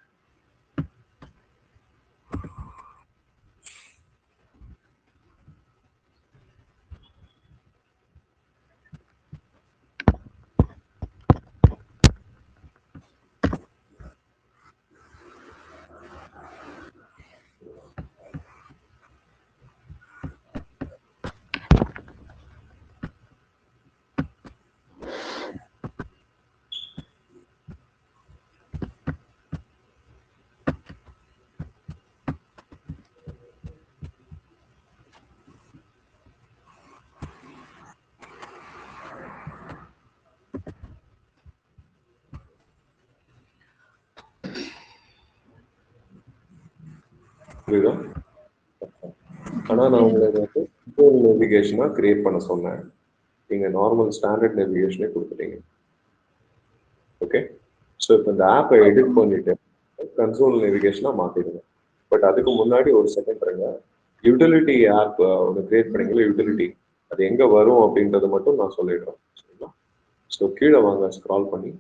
புரியுதா ஆனா நான் உங்களுக்கு வந்து கூகுள் நேவிகேஷனா கிரியேட் பண்ண சொன்னேன் நீங்க நார்மல் ஸ்டாண்டர்ட் நேவிகேஷனே கொடுத்துட்டீங்க ஓகே ஸோ இப்போ இந்த ஆப்பை எடிட் பண்ணிட்டு கன்சோல் நேவிகேஷனா மாத்திடுங்க பட் அதுக்கு முன்னாடி ஒரு செகண்ட் இருங்க யூட்டிலிட்டி ஆப் ஒன்று கிரியேட் பண்ணீங்களா யூட்டிலிட்டி அது எங்க வரும் அப்படின்றத மட்டும் நான் சொல்லிடுறேன் சரிங்களா ஸோ கீழே வாங்க ஸ்க்ரால் பண்ணி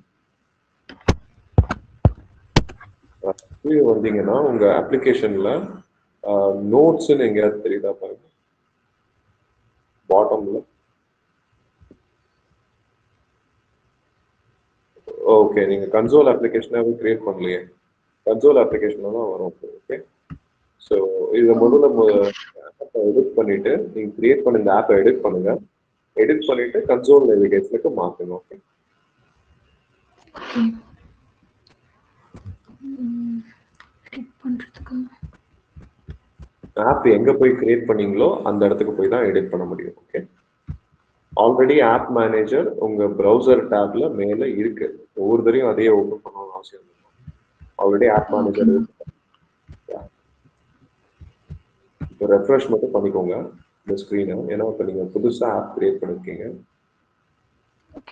கீழே வந்தீங்கன்னா உங்க அப்ளிகேஷன்ல நோட்ஸ்ன்னு எங்கேயாவது தெரியுதா பாருங்க பாட்டம்ல ஓகே நீங்க கன்சோல் அப்ளிகேஷனாவே கிரியேட் பண்ணலையே கன்சோல் அப்ளிகேஷன்ல தான் வரும் ஓகே ஸோ இதை முதல்ல ஆப்பை எடிட் பண்ணிட்டு நீங்க கிரியேட் பண்ண இந்த ஆப்பை எடிட் பண்ணுங்க எடிட் பண்ணிட்டு கன்சோல் நேவிகேஷனுக்கு மாத்துங்க ஓகே ஓகே எடிட் பண்ணுறதுக்கு ஆப் எங்க போய் கிரியேட் பண்ணீங்களோ அந்த இடத்துக்கு போய் தான் எடிட் பண்ண முடியும் ஓகே ஆல்ரெடி ஆப் மேனேஜர் உங்க ப்ரௌசர் டேப்ல மேல இருக்கு ஒவ்வொரு தரையும் அதையே ஓப்பன் பண்ணணும்னு அவசியம் இல்லை ஆல்ரெடி ஆப் மேனேஜர் இப்போ ரெஃப்ரெஷ் மட்டும் பண்ணிக்கோங்க இந்த ஸ்க்ரீனை ஏன்னா இப்போ நீங்க புதுசா ஆப் கிரியேட் பண்ணிருக்கீங்க ஓகே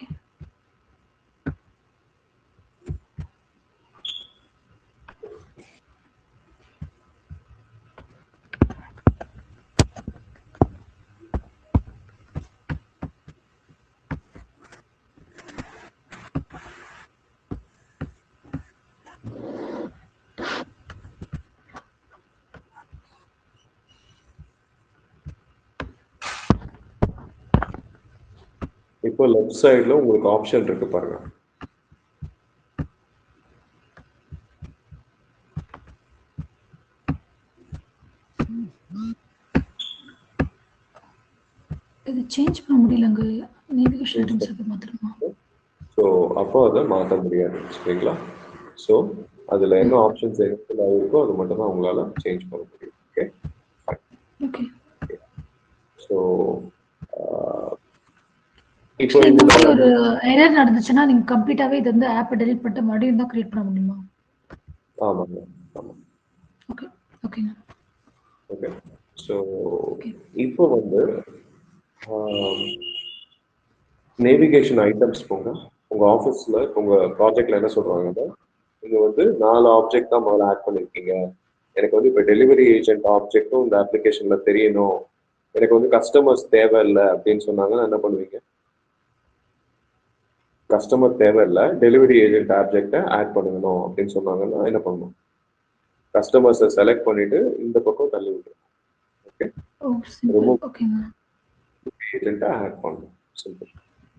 இப்போ லெஃப்ட் சைடுல உங்களுக்கு ஆப்ஷன் இருக்கு பாருங்க இது சேஞ்ச் பண்ண முடியலங்க நேவிகேஷன் ஐட்டம்ஸ் அது மாத்திரமா ஸோ அப்போ அதை மாற்ற முடியாது சரிங்களா ஸோ அதில் என்ன ஆப்ஷன்ஸ் எனேபிள் ஆகிருக்கோ அது மட்டும் தான் உங்களால் சேஞ்ச் பண்ண முடியும் ஓகே ஓகே ஸோ இப்போ இந்த மாதிரி இதுல ஒரு எரர் நடந்துச்சுன்னா நீங்க கம்ப்ளீட்டாவே இது வந்து ஆப்பை டெலிட் பண்ணிட்டு மறுபடியும் தான் கிரியேட் பண்ண முடியுமா ஆமாங்க ஆமாம் ஓகே ஓகேங்க ஓகே ஸோ Okay. இப்போ வந்து நேவிகேஷன் ஐட்டம்ஸ் போங்க உங்க ஆஃபீஸ்ல உங்க ப்ராஜெக்ட்ல என்ன சொல்றாங்கன்னா நீங்க வந்து நாலு ஆப்ஜெக்ட் தான் முதல்ல ஆட் பண்ணிருக்கீங்க எனக்கு வந்து இப்போ டெலிவரி ஏஜென்ட் ஆப்ஜெக்ட்டும் இந்த அப்ளிகேஷன்ல தெரியணும் எனக்கு வந்து கஸ்டமர்ஸ் தேவையில்லை அப்படின்னு சொன்னாங்கன்னா என்ன பண்ணுவீங்க கஸ்டமர் தேவையில்லை டெலிவரி ஏஜென்ட் ஆப்ஜெக்டை ஆட் பண்ணணும் அப்படின்னு சொன்னாங்கன்னா என்ன பண்ணணும் கஸ்டமர்ஸை செலக்ட் பண்ணிட்டு இந்த பக்கம் தள்ளி விட்டுருணும் ஓகே ஓ சிம்பிள் Remove. ஓகேங்க ஏஜென்ட்டை ஆட் பண்ணணும் சிம்பிள்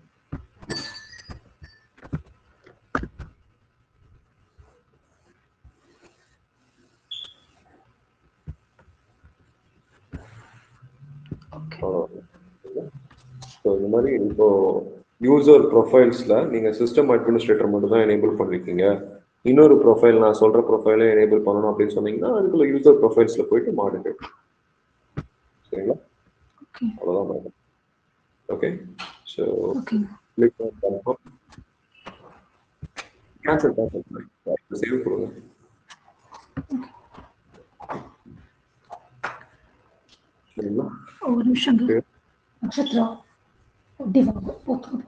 ஓகே ஸோ இந்த மாதிரி இப்போ யூசர் ப்ரொஃபைல்ஸ்ல நீங்க சிஸ்டம் அட்மினிஸ்ட்ரேட்டர் மட்டும் தான் எனேபிள் பண்ணிருக்கீங்க இன்னொரு ப்ரொஃபைல் நான் சொல்ற ப்ரொஃபைலை எனேபிள் பண்ணணும் அப்படின்னு சொன்னீங்கன்னா அதுக்குள்ள யூசர் ப்ரொஃபைல்ஸ்ல போயிட்டு மாடிட்டு சரிங்களா ஓகே அவ்வளோதான் மேடம் ஓகே ஸோ ஓகேங்க click confirm cancel cancel save கொடுங்க சரிங்களா ஒரு நிமிஷங்க Okay. நட்சத்திரா ஒட்டி வாங்க போத்துங்க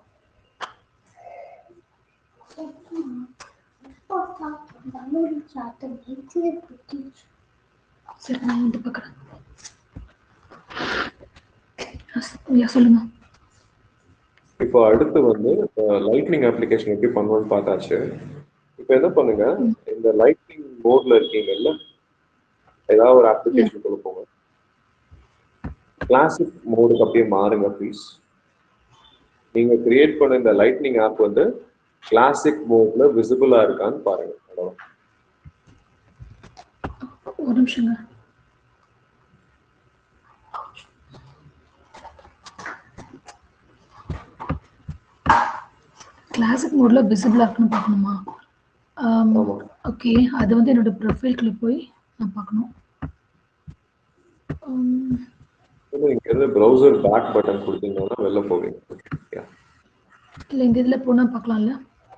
சரி நான் வந்து பார்க்குறேன் யா சொல்லுங்க இப்போ அடுத்து வந்து லைட்னிங் அப்ளிகேஷன் எப்படி பண்ணணும்னு பார்த்தாச்சு இப்போ என்ன பண்ணுங்க இந்த லைட்னிங் போர்டில் இருக்கீங்கல்ல ஏதாவது ஒரு அப்ளிகேஷன் கொண்டு போங்க கிளாசிக் மோடுக்கு அப்படியே மாறுங்க ப்ளீஸ் நீங்க கிரியேட் பண்ண இந்த லைட்னிங் ஆப் வந்து கிளாசிக் மோட்ல விசிபிளா இருக்கான்னு பாருங்க அவ்வளவுதான். ஒரு நிமிஷங்க கிளாசிக் மோட்ல விசிபிளா இருக்குன்னு பார்க்கணுமா ஆமா ஓகே அது வந்து என்னோட ப்ரொஃபைல்குள்ள போய் நான் பார்க்கணும் Um, இன்னும் இங்க இருந்து ப்ரௌசர் பேக் பட்டன் கொடுத்தீங்கன்னா வெளில போவீங்க Yeah. இல்ல இந்த இதுல போனா பார்க்கலாம்ல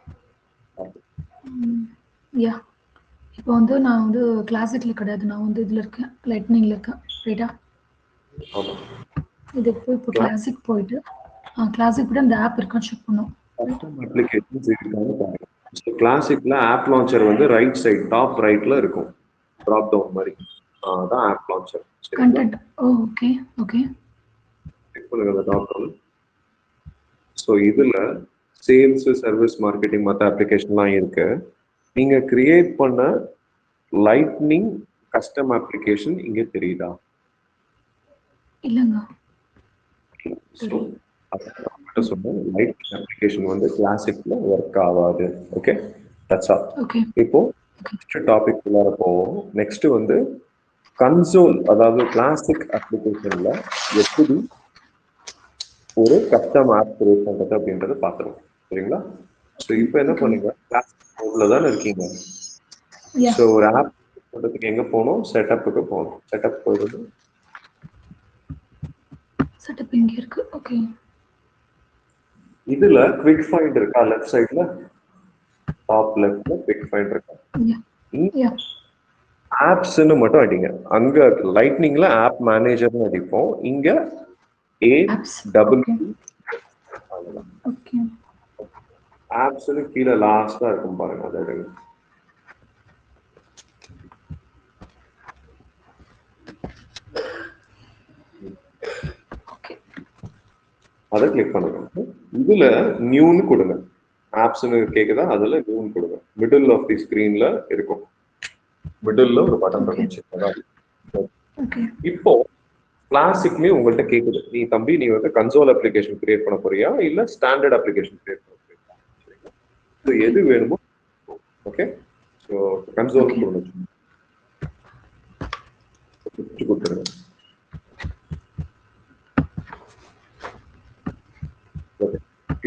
யா இப்போ வந்து நான் வந்து கிளாசிக்ல கிடையாது நான் வந்து இதுல இருக்கேன் லைட்னிங்ல இருக்கேன் ரைட்டா ஆமா இது போய் இப்போ கிளாசிக் போயிட்டு கிளாசிக் போயிட்டு அந்த ஆப் இருக்கான்னு செக் பண்ணும் கஸ்டம் அப்ளிகேஷன்ஸ் இருக்கான்னு பாருங்க ஸோ கிளாசிக்ல ஆப் லான்ச்சர் வந்து ரைட் சைடு டாப் ரைட்ல இருக்கும் ட்ராப் டவுன் மாதிரி ஆஹ் அதான் ஆப் லான்ச்சர் சரிங்களா content oh okay okay check பண்ணுங்க அந்த டாப் டவுன் ஸோ இதுல சேல்ஸ் சர்வீஸ் மார்க்கெட்டிங் மற்ற அப்ளிகேஷன்லாம் இருக்கு நீங்க கிரியேட் பண்ண லைட்னிங் கஸ்டம் அப்ளிகேஷன் இங்க தெரியுதா இல்லைங்க ஸோ அதான் சொன்னேன் லைட்னிங் அப்ளிகேஷன் வந்து கிளாசிக்ல ஒர்க் ஆகாது ஓகே தட்ஸ் ஆல் ஓகே இப்போ டாபிக் உள்ளார போவோம் நெக்ஸ்ட் வந்து கன்சோல் அதாவது கிளாசிக் அப்ளிகேஷன்ல எப்படி ஒரு கஸ்டம் ஆப் கிரியேட் பண்றது அப்படின்றத பார்த்துருவோம் சரிங்களா ஸோ இப்போ என்ன பண்ணுங்க கிளாசிக் மோட்ல தான் இருக்கீங்க யா ஸோ ஒரு ஆப் பண்றதுக்கு எங்க போகணும் செட்டப்புக்கு போகணும் செட்டப் போயிடுது செட்டப் இங்க இருக்கு ஓகே இதுல குவிக் ஃபைண்ட் இருக்கா லெஃப்ட் சைடுல டாப் லெஃப்ட்ல குவிக் ஃபைண்ட் இருக்கா யா யா ஆப்ஸ்ன்னு மட்டும் அடிங்க அங்க லைட்னிங்ல ஆப் மேனேஜர்னு அடிப்போம் இங்க ஏ ஆப்ஸ் டபுள் ஓகே ஓகே ஆப்ஸ்னு கீழே லாஸ்டா இருக்கும் பாருங்க அதை எடுங்க ஓகே அதை கிளிக் பண்ணுங்க இதுல நியூன்னு கொடுங்க ஆப்ஸ்னு கேக்குதா அதுல நியூன்னு கொடுங்க மிடில் ஆஃப் தி ஸ்கிரீன்ல இருக்கும் மிடில்ல ஒரு பட்டன் இருக்கும் சின்னதா. ஓகே இப்போ கிளாசிக்லயே உங்கள்ட்ட கேக்குது நீ தம்பி நீ வந்து கன்சோல் அப்ளிகேஷன் கிரியேட் பண்ண போறியா இல்ல ஸ்டாண்டர்ட் அப்ளிகேஷன் கிரியேட் பண்ண போறியா சரிங்களா? So, எது வேணுமோ ஓகே ஸோ கன்சோல் Okay. கொடுங்க பிரிச்சு கொடுத்துருங்க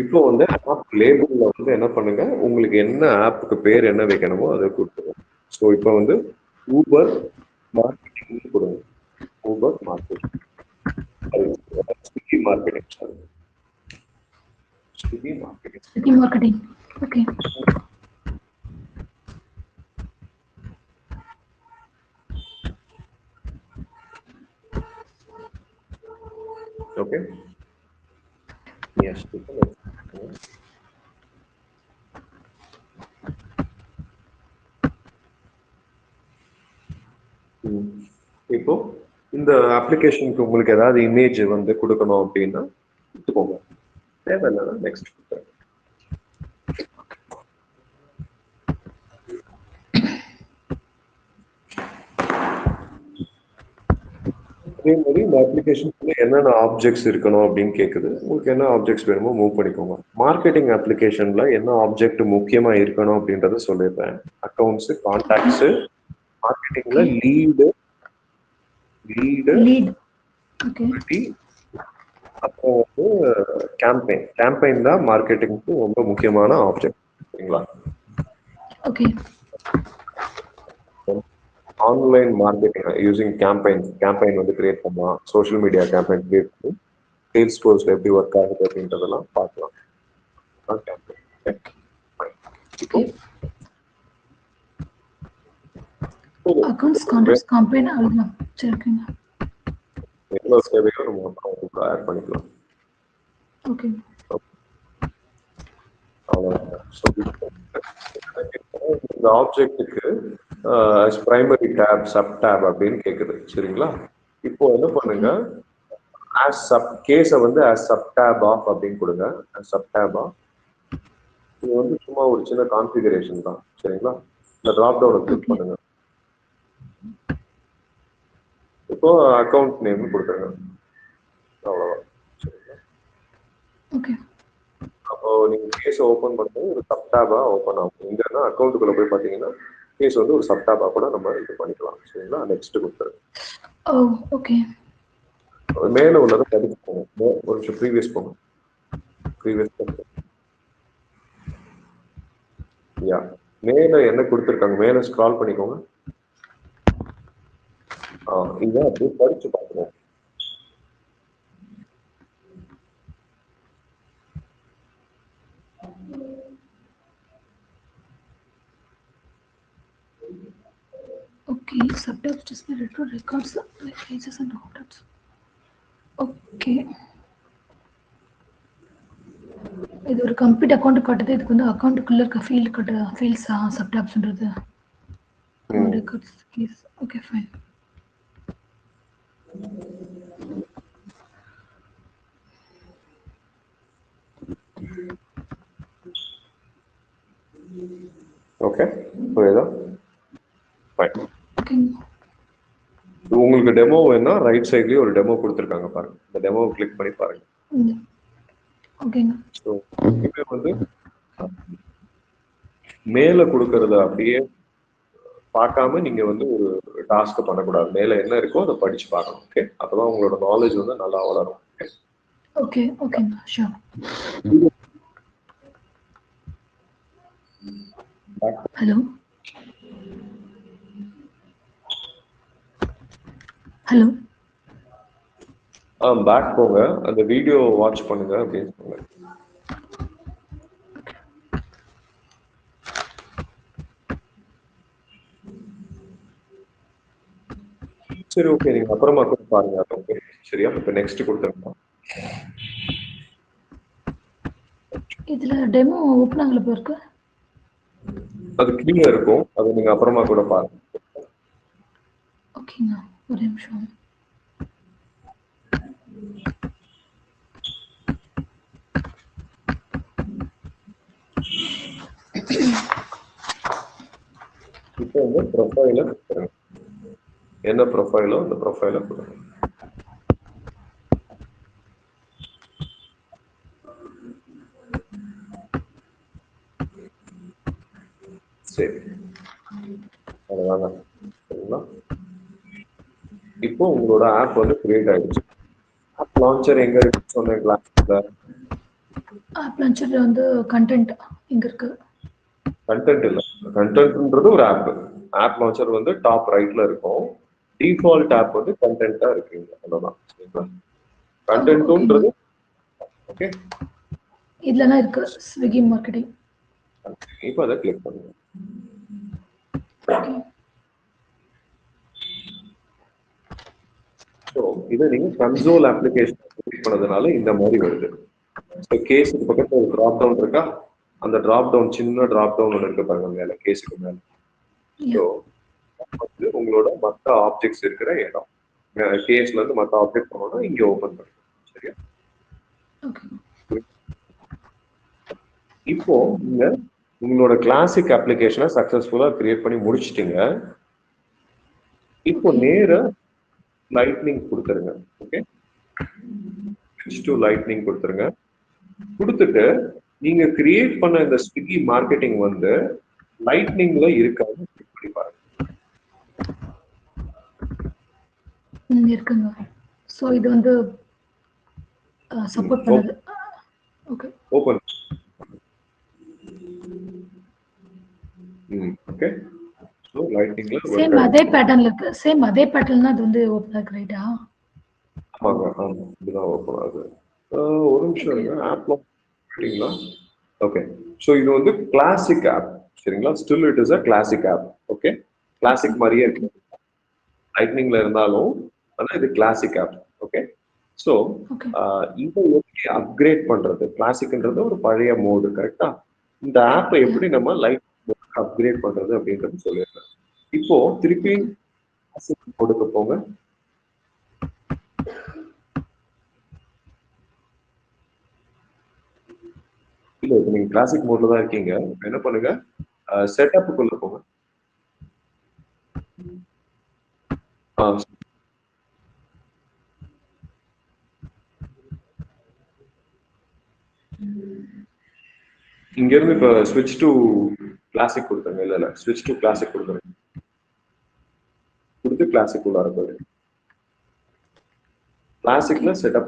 இப்போ வந்து ஆப் லேபிள்ல வந்து என்ன பண்ணுங்க உங்களுக்கு என்ன ஆப்புக்கு பேர் என்ன வைக்கணுமோ அதை கொடுத்துருங்க ஸோ இப்போ வந்து ஊபர் மார்க்கெட்டிங் கொடுங்க Uber marketing Swiggy marketing sorry Swiggy marketing city marketing okay Okay. Yes. ठीक है. ம். இப்போ இந்த அப்ளிகேஷனுக்கு உங்களுக்கு ஏதாவது இமேஜ் வந்து கொடுக்கணும் அப்படின்னா கொடுத்துக்கோங்க தேவையில்லைன்னா நெக்ஸ்ட் அதே மாதிரி இந்த அப்ளிகேஷனுக்குள்ள என்னென்ன ஆப்ஜெக்ட்ஸ் இருக்கணும் அப்படின்னு கேட்குது உங்களுக்கு என்ன ஆப்ஜெக்ட்ஸ் வேணுமோ மூவ் பண்ணிக்கோங்க மார்க்கெட்டிங் அப்ளிகேஷன்ல என்ன ஆப்ஜெக்ட் முக்கியமா இருக்கணும் அப்படின்றத சொல்லிடுறேன் அக்கௌண்ட்ஸ் கான்டாக்ட்ஸ் மார்க்கெட்டிங்ல லீடு லீடு லீட் ஓகே அப்புறம் வந்து கேம்பெயின் கேம்பெயின் தான் மார்க்கெட்டிங்க்கு ரொம்ப முக்கியமான ஆப்ஜெக்ட் சரிங்களா okay online marketing using campaign campaign வந்து கிரியேட் பண்ணலாம் சோஷியல் மீடியா கேம்பெயின் கிரியேட் பண்ணி சேல்ஸ் ஃபோர்ஸ்ல எப்படி ஒர்க் ஆகுது அப்படின்றதெல்லாம் பார்க்கலாம் campaign. Okay accounts contacts company அவ்வளோதான் சரி ஓகேங்க எவ்வளவு தேவையோ நம்ம அப்புறம் ஆட் பண்ணிக்கலாம் ஓகே அவ்வளவுதான். So, இந்த ஆப்ஜெக்ட்டுக்கு பிரைமரி டேப் சப் டேப் அப்படின்னு கேக்குது சரிங்களா இப்போ என்ன பண்ணுங்க ஆஸ் சப் கேஸை வந்து ஆஸ் சப் டேப் ஆஃப் அப்படின்னு கொடுங்க சப் டேப் ஆஃப் இது வந்து சும்மா ஒரு சின்ன கான்ஃபிகரேஷன் தான் சரிங்களா இந்த ட்ராப் டவுனை கிளிக் பண்ணுங்க இப்போ அக்கவுண்ட் நேம் கொடுத்துருங்க அவ்வளவுதான் சரிங்களா ஓகே அப்போ நீங்க கேஸ் ஓபன் பண்ணும்போது ஒரு சப்டாபா ஓபன் ஆகும் இங்கன்னா அக்கௌண்ட்டுக்குள்ள போய் பாத்தீங்கன்னா கேஸ் வந்து ஒரு சப்டாபா கூட நம்ம இது பண்ணிக்கலாம் சரிங்களா நெக்ஸ்ட் கொடுத்துருங்க ஓ ஓகே அது மேல உள்ளதை தடுத்து போங்க மே- ஒரு நிமிஷம் ப்ரீவியஸ் போங்க ப்ரீவியஸ் யா மேல என்ன கொடுத்துருக்காங்க மேல ஸ்க்ரால் பண்ணிக்கோங்க ஆ இதை அப்படியே படிச்சு பார்க்கணும் okay subtypes display retro records pages and afters okay இது ஒரு கம்ப்ளீட் அக்கௌண்ட் காட்டுது இதுக்கு வந்து அக்கௌண்ட்டுக்குள்ள இருக்க ஃபீல்டு காட்டு ஃபீல்ட்ஸ் சப்டாப்ஸ்ன்றது ம். Records case okay fine okay புரியுதா ஃபைன் ஓகேங்க உங்களுக்கு டெமோ வேணா ரைட் சைட்லயே ஒரு டெமோ கொடுத்துருக்காங்க பாருங்க இந்த டெமோவை கிளிக் பண்ணி பாருங்க இந்த ஓகேங்க ஸோ இது வந்து மேல கொடுக்கறத அப்படியே பார்க்காம நீங்க வந்து ஒரு டாஸ்க் பண்ணக்கூடாது மேல என்ன இருக்கோ அதை படிச்சு பார்க்கணும் ஓகே அப்பதான் உங்களோட நாலேஜ் வந்து நல்லா வளரும் okay? ஓகே ஓகேங்க ஷூர் ஹலோ ஹலோ ஆ பேக் போங்க அந்த வீடியோ வாட்ச் பண்ணுங்க அப்படின்னு சொல்லுங்க சரி ஓகே நீங்க அப்புறமா கூட பாருங்க அது ஓகே சரியா இப்ப நெக்ஸ்ட் கொடுத்துருங்க இதுல டெமோ ஓப்பன் ஆகல போயிருக்கு அது கீழே இருக்கும் அதை நீங்க அப்புறமா கூட பாருங்க ஓகேங்க ஒரு நிமிஷம் இப்போ வந்து ப்ரொஃபைல கொடுத்துருங்க என்ன ப்ரொஃபைலோ அந்த ப்ரொஃபைல கொடுங்க சரி அவ்வளவுதாங்க சரிங்களா இப்போ உங்களோட ஆப் வந்து கிரியேட் ஆயிடுச்சு ஆப் லான்ச்சர் எங்க இருக்கு சொன்னேன் கிளாஸ்ல ஆப் லான்ச்சர்ல வந்து கண்டென்ட் இங்க இருக்கு கண்டென்ட் இல்ல கண்டென்ட்ன்றது ஒரு ஆப் ஆப் லான்ச்சர் வந்து டாப் ரைட்ல இருக்கும் டிஃபால்ட் ஆப் வந்து கண்டென்ட்டா இருக்குங்க அவ்வளவுதான் சரிங்களா கண்டென்ட்ன்றது ஓகே இதுலலாம் இருக்கு ஸ்விக்கி மார்க்கெட்டிங் இப்போ அதை கிளிக் பண்ணுங்க ஸோ இதை நீங்க கன்சோல் அப்ளிகேஷன் கிளிக் பண்ணதுனால இந்த மாதிரி வருது ஸோ கேஸுக்கு பக்கத்துல ஒரு ட்ராப் டவுன் இருக்கா அந்த ட்ராப் டவுன் சின்ன ட்ராப் டவுன் ஒன்று இருக்கு பாருங்க மேல கேஸுக்கு மேல ஸோ வந்து உங்களோட மற்ற ஆப்ஜெக்ட்ஸ் இருக்கிற இடம் கேஸ்ல இருந்து மற்ற ஆப்ஜெக்ட் போனோம்னா இங்க ஓபன் பண்ணுங்க சரியா ஓகே இப்போ நீங்க உங்களோட கிளாசிக் அப்ளிகேஷனை சக்சஸ்ஃபுல்லா கிரியேட் பண்ணி முடிச்சிட்டீங்க இப்போ நேர லைட்னிங் கொடுத்துருங்க ஓகே டு லைட்னிங் கொடுத்துருங்க கொடுத்துட்டு நீங்க கிரியேட் பண்ண இந்த ஸ்விக்கி மார்க்கெட்டிங் வந்து லைட்னிங்ல இருக்கான்னு check பண்ணி பாருங்க இங்க இருக்குங்க ஸோ இது வந்து சப்போர்ட் பண்ணுது ஓகே ஓபன் ம் ஓகே ஸோ லைட்னிங்ல சேம் அதே பேட்டர்ன்ல இருக்கு சேம் அதே பேட்டர்ன் அது வந்து ஓப்பன் இருக்கு ரைட்டா ஆமாங்க ஆமா இதுதான் ஓப்பன் ஆகுது ஆஹ் ஒரு நிமிஷம் இருங்க ஆப்ல பார்த்தீங்களா ஓகே ஸோ இது வந்து கிளாசிக் ஆப் சரிங்களா still it is a classic app okay classic மாதிரியே இருக்கு லைட்னிங்ல இருந்தாலும் ஆனா இது classic app okay so okay இதை எப்படி அப்கிரேட் பண்றது கிளாசிக்ன்றது ஒரு பழைய மோடு கரெக்டா இந்த ஆப்பை எப்படி நம்ம லைட் அப்கிரேட் பண்றது அப்படின்றது சொல்லிடுறேன் இப்போ திருப்பி classic கொடுக்க போங்க இல்ல இப்ப நீங்க கிளாசிக் மோட்ல தான் இருக்கீங்க இப்ப என்ன பண்ணுங்க செட்டப்புக்குள்ள போங்க ஆ, இங்க இருந்து இப்ப ஸ்விட்ச் டு கிளாசிக் கொடுத்துருங்க இல்ல இல்ல ஸ்விட்ச் டு கிளாசிக் கொடுத்துருங்க கொடுத்து கிளாசிக் உள்ள போயிடு கிளாசிக்ல செட்டப்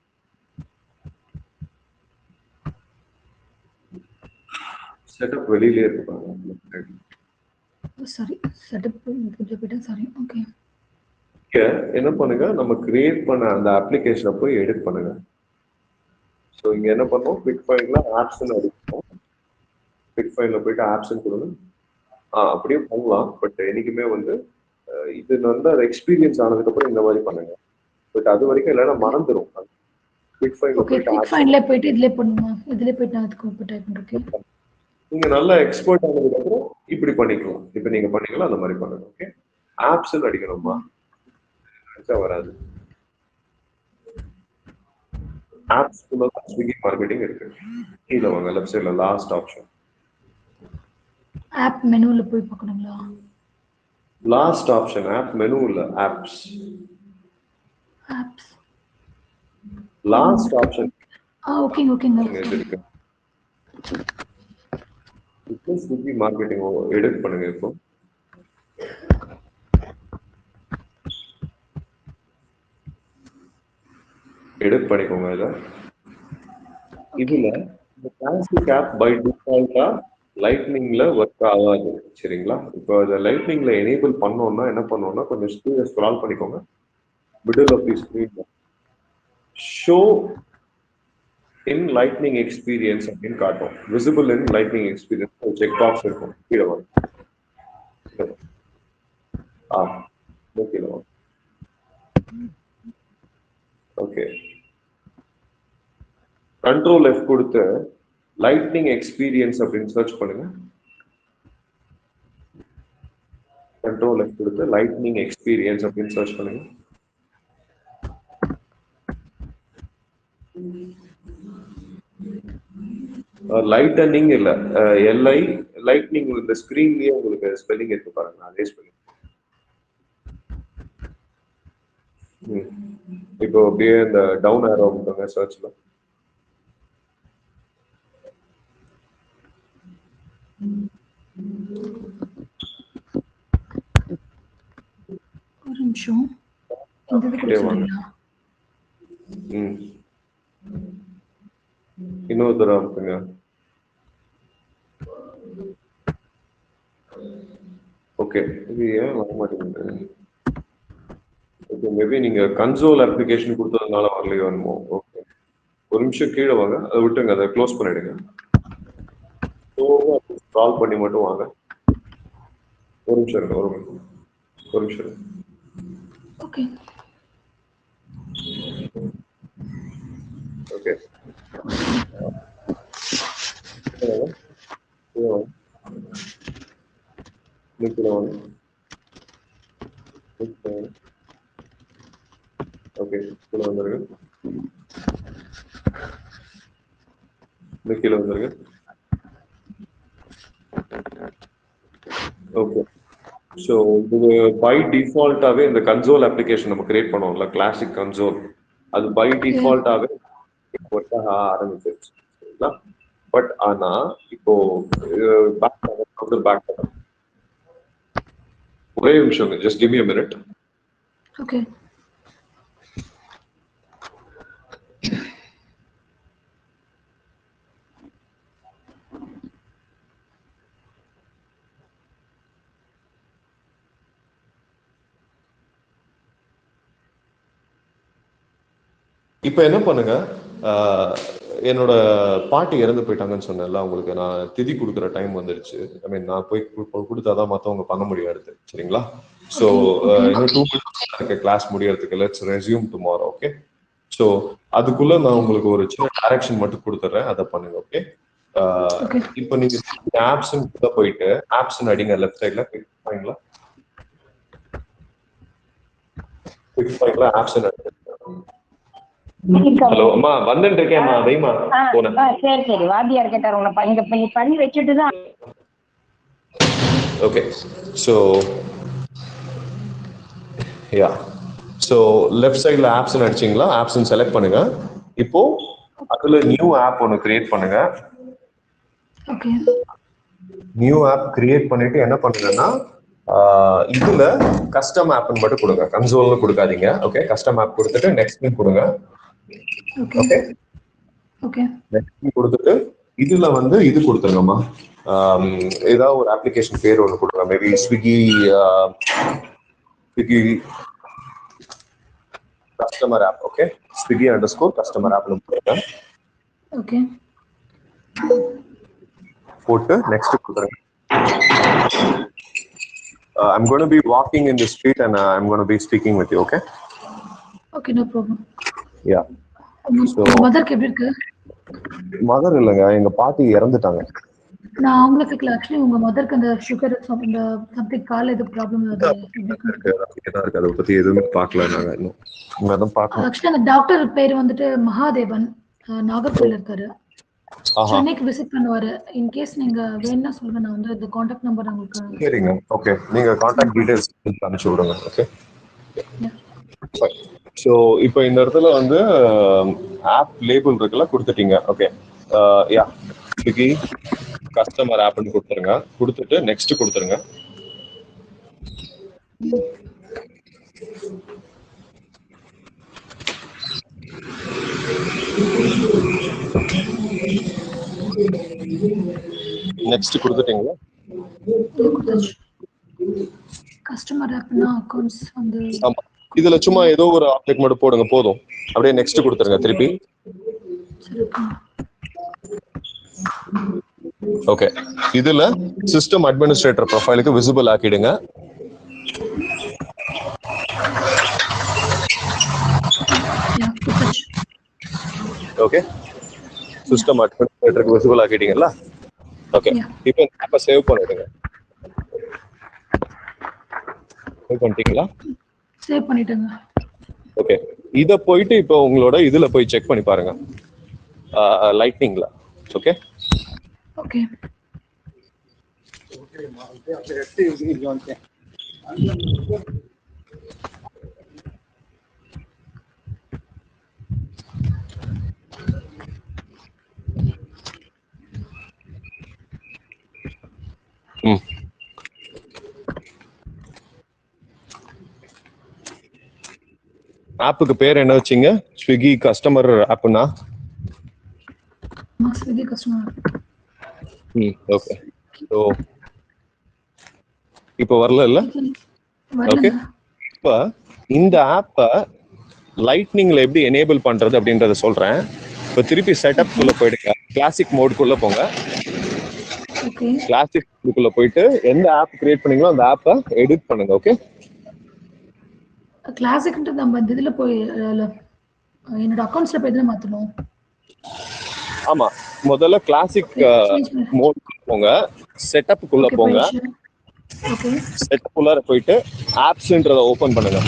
செட்டப் வெளியிலே இருக்கு பாருங்க சாரி செட்டப் கொஞ்சம் போயிட்டேன் சாரி ஓகே இங்க என்ன பண்ணுங்க நம்ம கிரியேட் பண்ண அந்த அப்ளிகேஷனை போய் எடிட் பண்ணுங்க ஸோ இங்க என்ன பண்ணுவோம் குவிக் ஃபைல்ல ஆப்ஸ்ன்னு அடிப்போம் குவிக் ஃபைல்ல போயிட்டு ஆப்ஸ்ன்னு கொடுங்க ஆ அப்படியே பண்ணலாம் பட் என்னைக்குமே வந்து அஹ், இது வந்து அது எக்ஸ்பீரியன்ஸ் ஆனதுக்கு அப்புறம் இந்த மாதிரி பண்ணுங்க பட் அது வரைக்கும் இல்லைன்னா மறந்துடும் குவிக் ஃபைல்ல ஓகே போயிட்டு குவிக் apps ஃபைண்ட்ல போயிட்டு இதுல பண்ணுமா இதுல போயிட்டு நான் அதுக்கு இப்போ டைப் பண்ணிருக்கேன் நீங்க நல்லா எக்ஸ்பர்ட் ஆனதுக்கு அப்புறம் இப்படி பண்ணிக்கலாம் இப்ப நீங்க பண்ணீங்களா அந்த மாதிரி பண்ணுங்க ஓகே ஆப்ஸ்ன்னு அடிக்கணுமா அடிச்சா வராது ஆப்ஸ் ஸ்விக்கி மார்க்கெட்டிங் இருக்கு கீழே வாங்க லெஃப்ட் சைட்ல லாஸ்ட் ஆப்ஷன் ஆப் மெனுல போய் பார்க்கணுங்களா லாஸ்ட் ஆப்ஷன் ஆப் மெனு இல்ல ஆப்ஸ் ஆப்ஸ் லாஸ்ட் ஆப்ஷன் ஆ ஓகேங்க ஓகேங்க இது இருக்கு இப்போ ஸ்விக்கி மார்க்கெட்டிங் எடிட் பண்ணுங்க இப்போ எடிட் பண்ணிக்கோங்க இதை இதுல இந்த கிளாசிக் ஆப் பை டிஃபால்ட்டா லைட்னிங்ல ஒர்க் ஆகாது சரிங்களா இப்போ அதை லைட்னிங்ல எனேபிள் பண்ணோம்னா என்ன பண்ணோம்னா கொஞ்சம் ஸ்க்ரீனை ஸ்க்ரால் பண்ணிக்கோங்க middle of the screen show in lightning experience அப்படின்னு காட்டும் விசிபிள் இன் லைட்னிங் எக்ஸ்பீரியன்ஸ் ஒரு செக் பாக்ஸ் இருக்கும் கீழே வரும் ஆ இதோ கீழே வரும் ஓகே கண்ட்ரோல் எஃப் கொடுத்து லைட்னிங் எக்ஸ்பீரியன்ஸ் அப்படின்னு சர்ச் பண்ணுங்க கண்ட்ரோல் எஃப் கொடுத்து லைட்னிங் எக்ஸ்பீரியன்ஸ் அப்படின்னு சர்ச் பண்ணுங்க லைட்டனிங் இல்ல எல்ஐ லைட்னிங் இந்த ஸ்கிரீன்லயே உங்களுக்கு ஸ்பெல்லிங் இருக்கு பாருங்க அதே ஸ்பெல்லிங் இப்போ அப்படியே இந்த டவுன் ஆரோ பண்ணுங்க சர்ச்ல ஒரு நிமிஷம் இந்த இது கூட அப்படியே வாங்க. சொல்றீங்களா ம் இன்னும் இன்னொரு தடவை அனுப்புங்க ஓகே இது ஏன் வர மாட்டேங்குது ஓகே மேபி நீங்க கன்சோல் அப்ளிகேஷன் கொடுத்ததுனால வரலையோ என்னமோ ஓகே ஒரு நிமிஷம் கீழே வாங்க அதை விட்டுங்க அதை க்ளோஸ் பண்ணிடுங்க ஸ்க்ரால் பண்ணி மட்டும் வாங்க ஒரு நிமிஷம் இருங்க ஒரு நிமிஷம் ஒரு நிமிஷம் இருங்க ஓகே ஓகே ஓகே கீழே வந்துருங்க இந்த கீழே வந்துருங்க ஓகே ஸோ இது பை டிஃபால்ட்டாகவே இந்த கன்சோல் அப்ளிகேஷன் நம்ம கிரியேட் பண்ணுவோம்ல கிளாசிக் கன்சோல் அது பை டிஃபால்ட்டாகவே ஒர்க் ஆக ஆரம்பிச்சிருச்சு சரிங்களா பட் ஆனா இப்போ பேக் பேக் ஒரே நிமிஷம் just give me a minute okay இப்போ என்ன பண்ணுங்க ஆஹ் என்னோட பாட்டி இறந்து போயிட்டாங்கன்னு சொன்னேன்ல அவங்களுக்கு நான் திதி கொடுக்குற டைம் வந்துருச்சு ஐ மீன் நான் போய் கு- கொடுத்தாதான் மத்தவங்க பண்ண முடியும் அடுத்து சரிங்களா ஸோ இன்னும் டூ மினிட்ஸ் இருக்கு கிளாஸ் முடியறதுக்கு let's resume tomorrow okay so அதுக்குள்ள நான் உங்களுக்கு ஒரு சின்ன டைரக்ஷன் மட்டும் கொடுத்துட்றேன் அதை பண்ணுங்க ஓகே Okay. இப்போ நீங்க ஆப்ஷன் போயிட்டு ஆப்ஷன் அடிங்க லெஃப்ட் சைட்ல கிளிக் பண்ணீங்களா கிளிக் பண்ணீங்களா ஆப்ஷன் ஹலோ அம்மா வந்துட்டு இருக்கேன்மா வைமா ஆ, போனேன் ஆ, சரி சரி வாத்தியார் கேட்டார் உன்னை ப- இங்க நீ பண்ணி வச்சுட்டு தான் okay so yeah so left சைடில் ஆப்ஷன் அடிச்சிங்களா ஆப்ஷன் செலக்ட் பண்ணுங்க இப்போ அதுல நியூ ஆப் ஒன்று கிரியேட் பண்ணுங்க ஓகே நியூ ஆப் கிரியேட் பண்ணிட்டு என்ன பண்ணுங்கன்னா ஆஹ் இதுல கஸ்டம் ஆப்னு மட்டும் கொடுங்க கன்சோல்னு கொடுக்காதீங்க ஓகே கஸ்டம் ஆப் கொடுத்துட்டு நெக்ஸ்ட் கொடுங்க ஓகே ஓகே ஓகே நெக்ஸ்ட் கொடுத்துட்டு இதுல வந்து இது கொடுத்துருங்கம்மா ஆம், ஏதாவது ஒரு அப்ளிகேஷன் பேர் ஒன்று கொடுங்க maybe Swiggy Swiggy customer app okay Swiggy underscore customer ஆப்னு போடுங்க ஓகே போட்டு நெக்ஸ்ட் கொடுத்துருங்க I'm gonna be walking in the street and I'm gonna be speaking with you okay okay no problem yeah So- மதருக்கு எப்படி இருக்கு மதர் இல்லைங்க எங்க பாட்டி இறந்துட்டாங்க நான் அவங்கள கேட்கல ஆக்சுவலி உங்க மதருக்கு அந்த சுகர் இந்த சம்திங் கால் எது ப்ராப்ளம் இருக்கு அப்படிதான் இருக்கு அதை பத்தி எதுவுமே பார்க்கல நாங்க இன்னும் இங்க தான் பார்க்கணும் ஆக்சுவலி அந்த டாக்டர் பேர் வந்துட்டு மகாதேவன் அஹ், நாகர்கோவில் இருக்காரு ஆஹா சென்னைக்கு விசிட் பண்ணுவாரு இன் கேஸ் நீங்க வேணும்னா சொல்லுங்க நான் வந்து இந்த காண்டாக்ட் நம்பர் உங்களுக்கு சரிங்க ஓகே நீங்க காண்டாக்ட் டீடைல்ஸ் அனுப்பிச்சு விடுங்க ஓகே ஸோ இப்போ இந்த இடத்துல வந்து ஆப் லேபிள் இருக்குல்ல கொடுத்துட்டீங்க ஓகே யா ஸ்விக்கி கஸ்டமர் ஆப்னு கொடுத்துருங்க கொடுத்துட்டு நெக்ஸ்ட் கொடுத்துருங்க நெக்ஸ்ட் கொடுத்துட்டீங்களா கஸ்டமர் ஆப்னா அக்கௌண்ட்ஸ் வந்து ஆமா இதுல சும்மா ஏதோ ஒரு ஆப்ஜெக்ட் மட்டும் போடுங்க போதும் அப்படியே நெக்ஸ்ட் கொடுத்துருங்க திருப்பி சரி okay. ஓகே இதுல சிஸ்டம் அட்மினிஸ்ட்ரேட்டர் ப்ரொஃபைலுக்கு விசிபிள் ஆக்கிடுங்க Yeah, கொடுத்தாச்சு. ஓகே சிஸ்டம் அட்மினிஸ்ட்ரேட்டருக்கு விசிபிள் ஆக்கிட்டீங்களா ஓகே Yeah. இப்போ இந்த ஆப்பை சேவ் பண்ணிடுங்க சேவ் பண்ணிட்டீங்களா சேவ் பண்ணிட்டேங்க ஓகே இத போயிட்டு இப்போ உங்களோட இதுல போய் செக் பண்ணி பாருங்க லைட்னிங்ல ஓகே ஓகே ம் ஆப்புக்கு பேர் என்ன வச்சீங்க ஸ்விக்கி கஸ்டமர் ஆப்னா மாஸ் ஸ்விக்கி கஸ்டமர் ம் ஓகே ஸோ இப்போ வரல இல்ல வரலங்க இப்போ இந்த ஆப்பை லைட்னிங்ல எப்படி எனேபிள் பண்றது அப்படின்றத சொல்றேன் இப்போ திருப்பி செட்டப் குள்ள போயிடுங்க கிளாசிக் மோடுக்குள்ள போங்க ஓகே கிளாசிக் மோடுக்குள்ள போயிட்டு எந்த ஆப் கிரியேட் பண்ணீங்களோ அந்த ஆப்பை எடிட் பண்ணுங்க ஓகே கிளாசிக்ன்றது நம்ம இந்த இதுல போய் அதுல, என்னோட அக்கௌண்ட்ஸ்ல போய் தான் மாத்தணும் ஆமா முதல்ல கிளாசிக் மோடுக்குள்ள போங்க செட்டப்புக்குள்ள ஓகே போங்க ஓகே செட்டப் உள்ளார போயிட்டு ஆப்ஸ்ன்றத ஓபன் பண்ணுங்க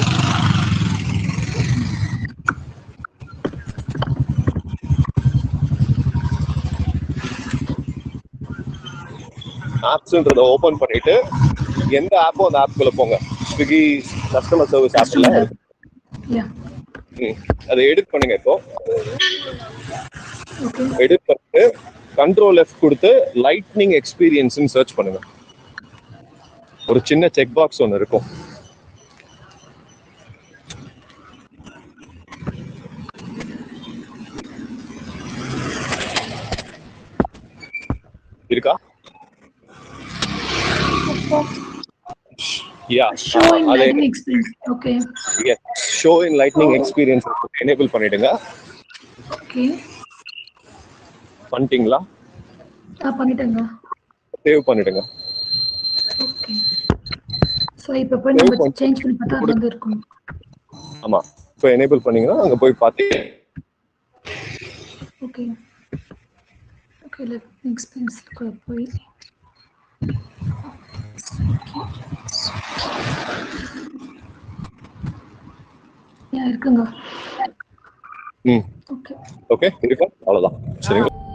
ஆப்ஸ்ன்றத ஓபன் பண்ணிட்டு எந்த ஆப்போ அந்த ஆப்குள்ள போங்க ஸ்விக்கி கஸ்டமர் சர்வீஸ் ஆப்ல யா அதை எடிட் பண்ணுங்க இப்போ ஓகே எடிட் பண்ணிட்டு கண்ட்ரோல் எஃப் கொடுத்து லைட்னிங் எக்ஸ்பீரியன்ஸ்னு சர்ச் பண்ணுங்க ஒரு சின்ன செக் பாக்ஸ் ஒன்று இருக்கும் இருக்கா யா ஷோ இன் அதை lighting experience okay show in lightning experience enable பண்ணிடுங்க ஓகே பண்ணிட்டீங்களா ஆ பண்ணிட்டேங்க சேவ் பண்ணிடுங்க ஓகே ஸோ இப்போ போய் நம்ம சேஞ்ச் பண்ணி பார்த்தா அது வந்து இருக்கும் ஆமா இப்போ எனேபிள் பண்ணீங்கன்னா அங்க போய் பார்த்து ஓகே ஓகே லெட் எக்ஸ்பீரியன்ஸ்க்கு போய் யா இருக்குங்க ம் ஓகே ஓகே இருக்கா அவ்வளவுதான் சரிங்களா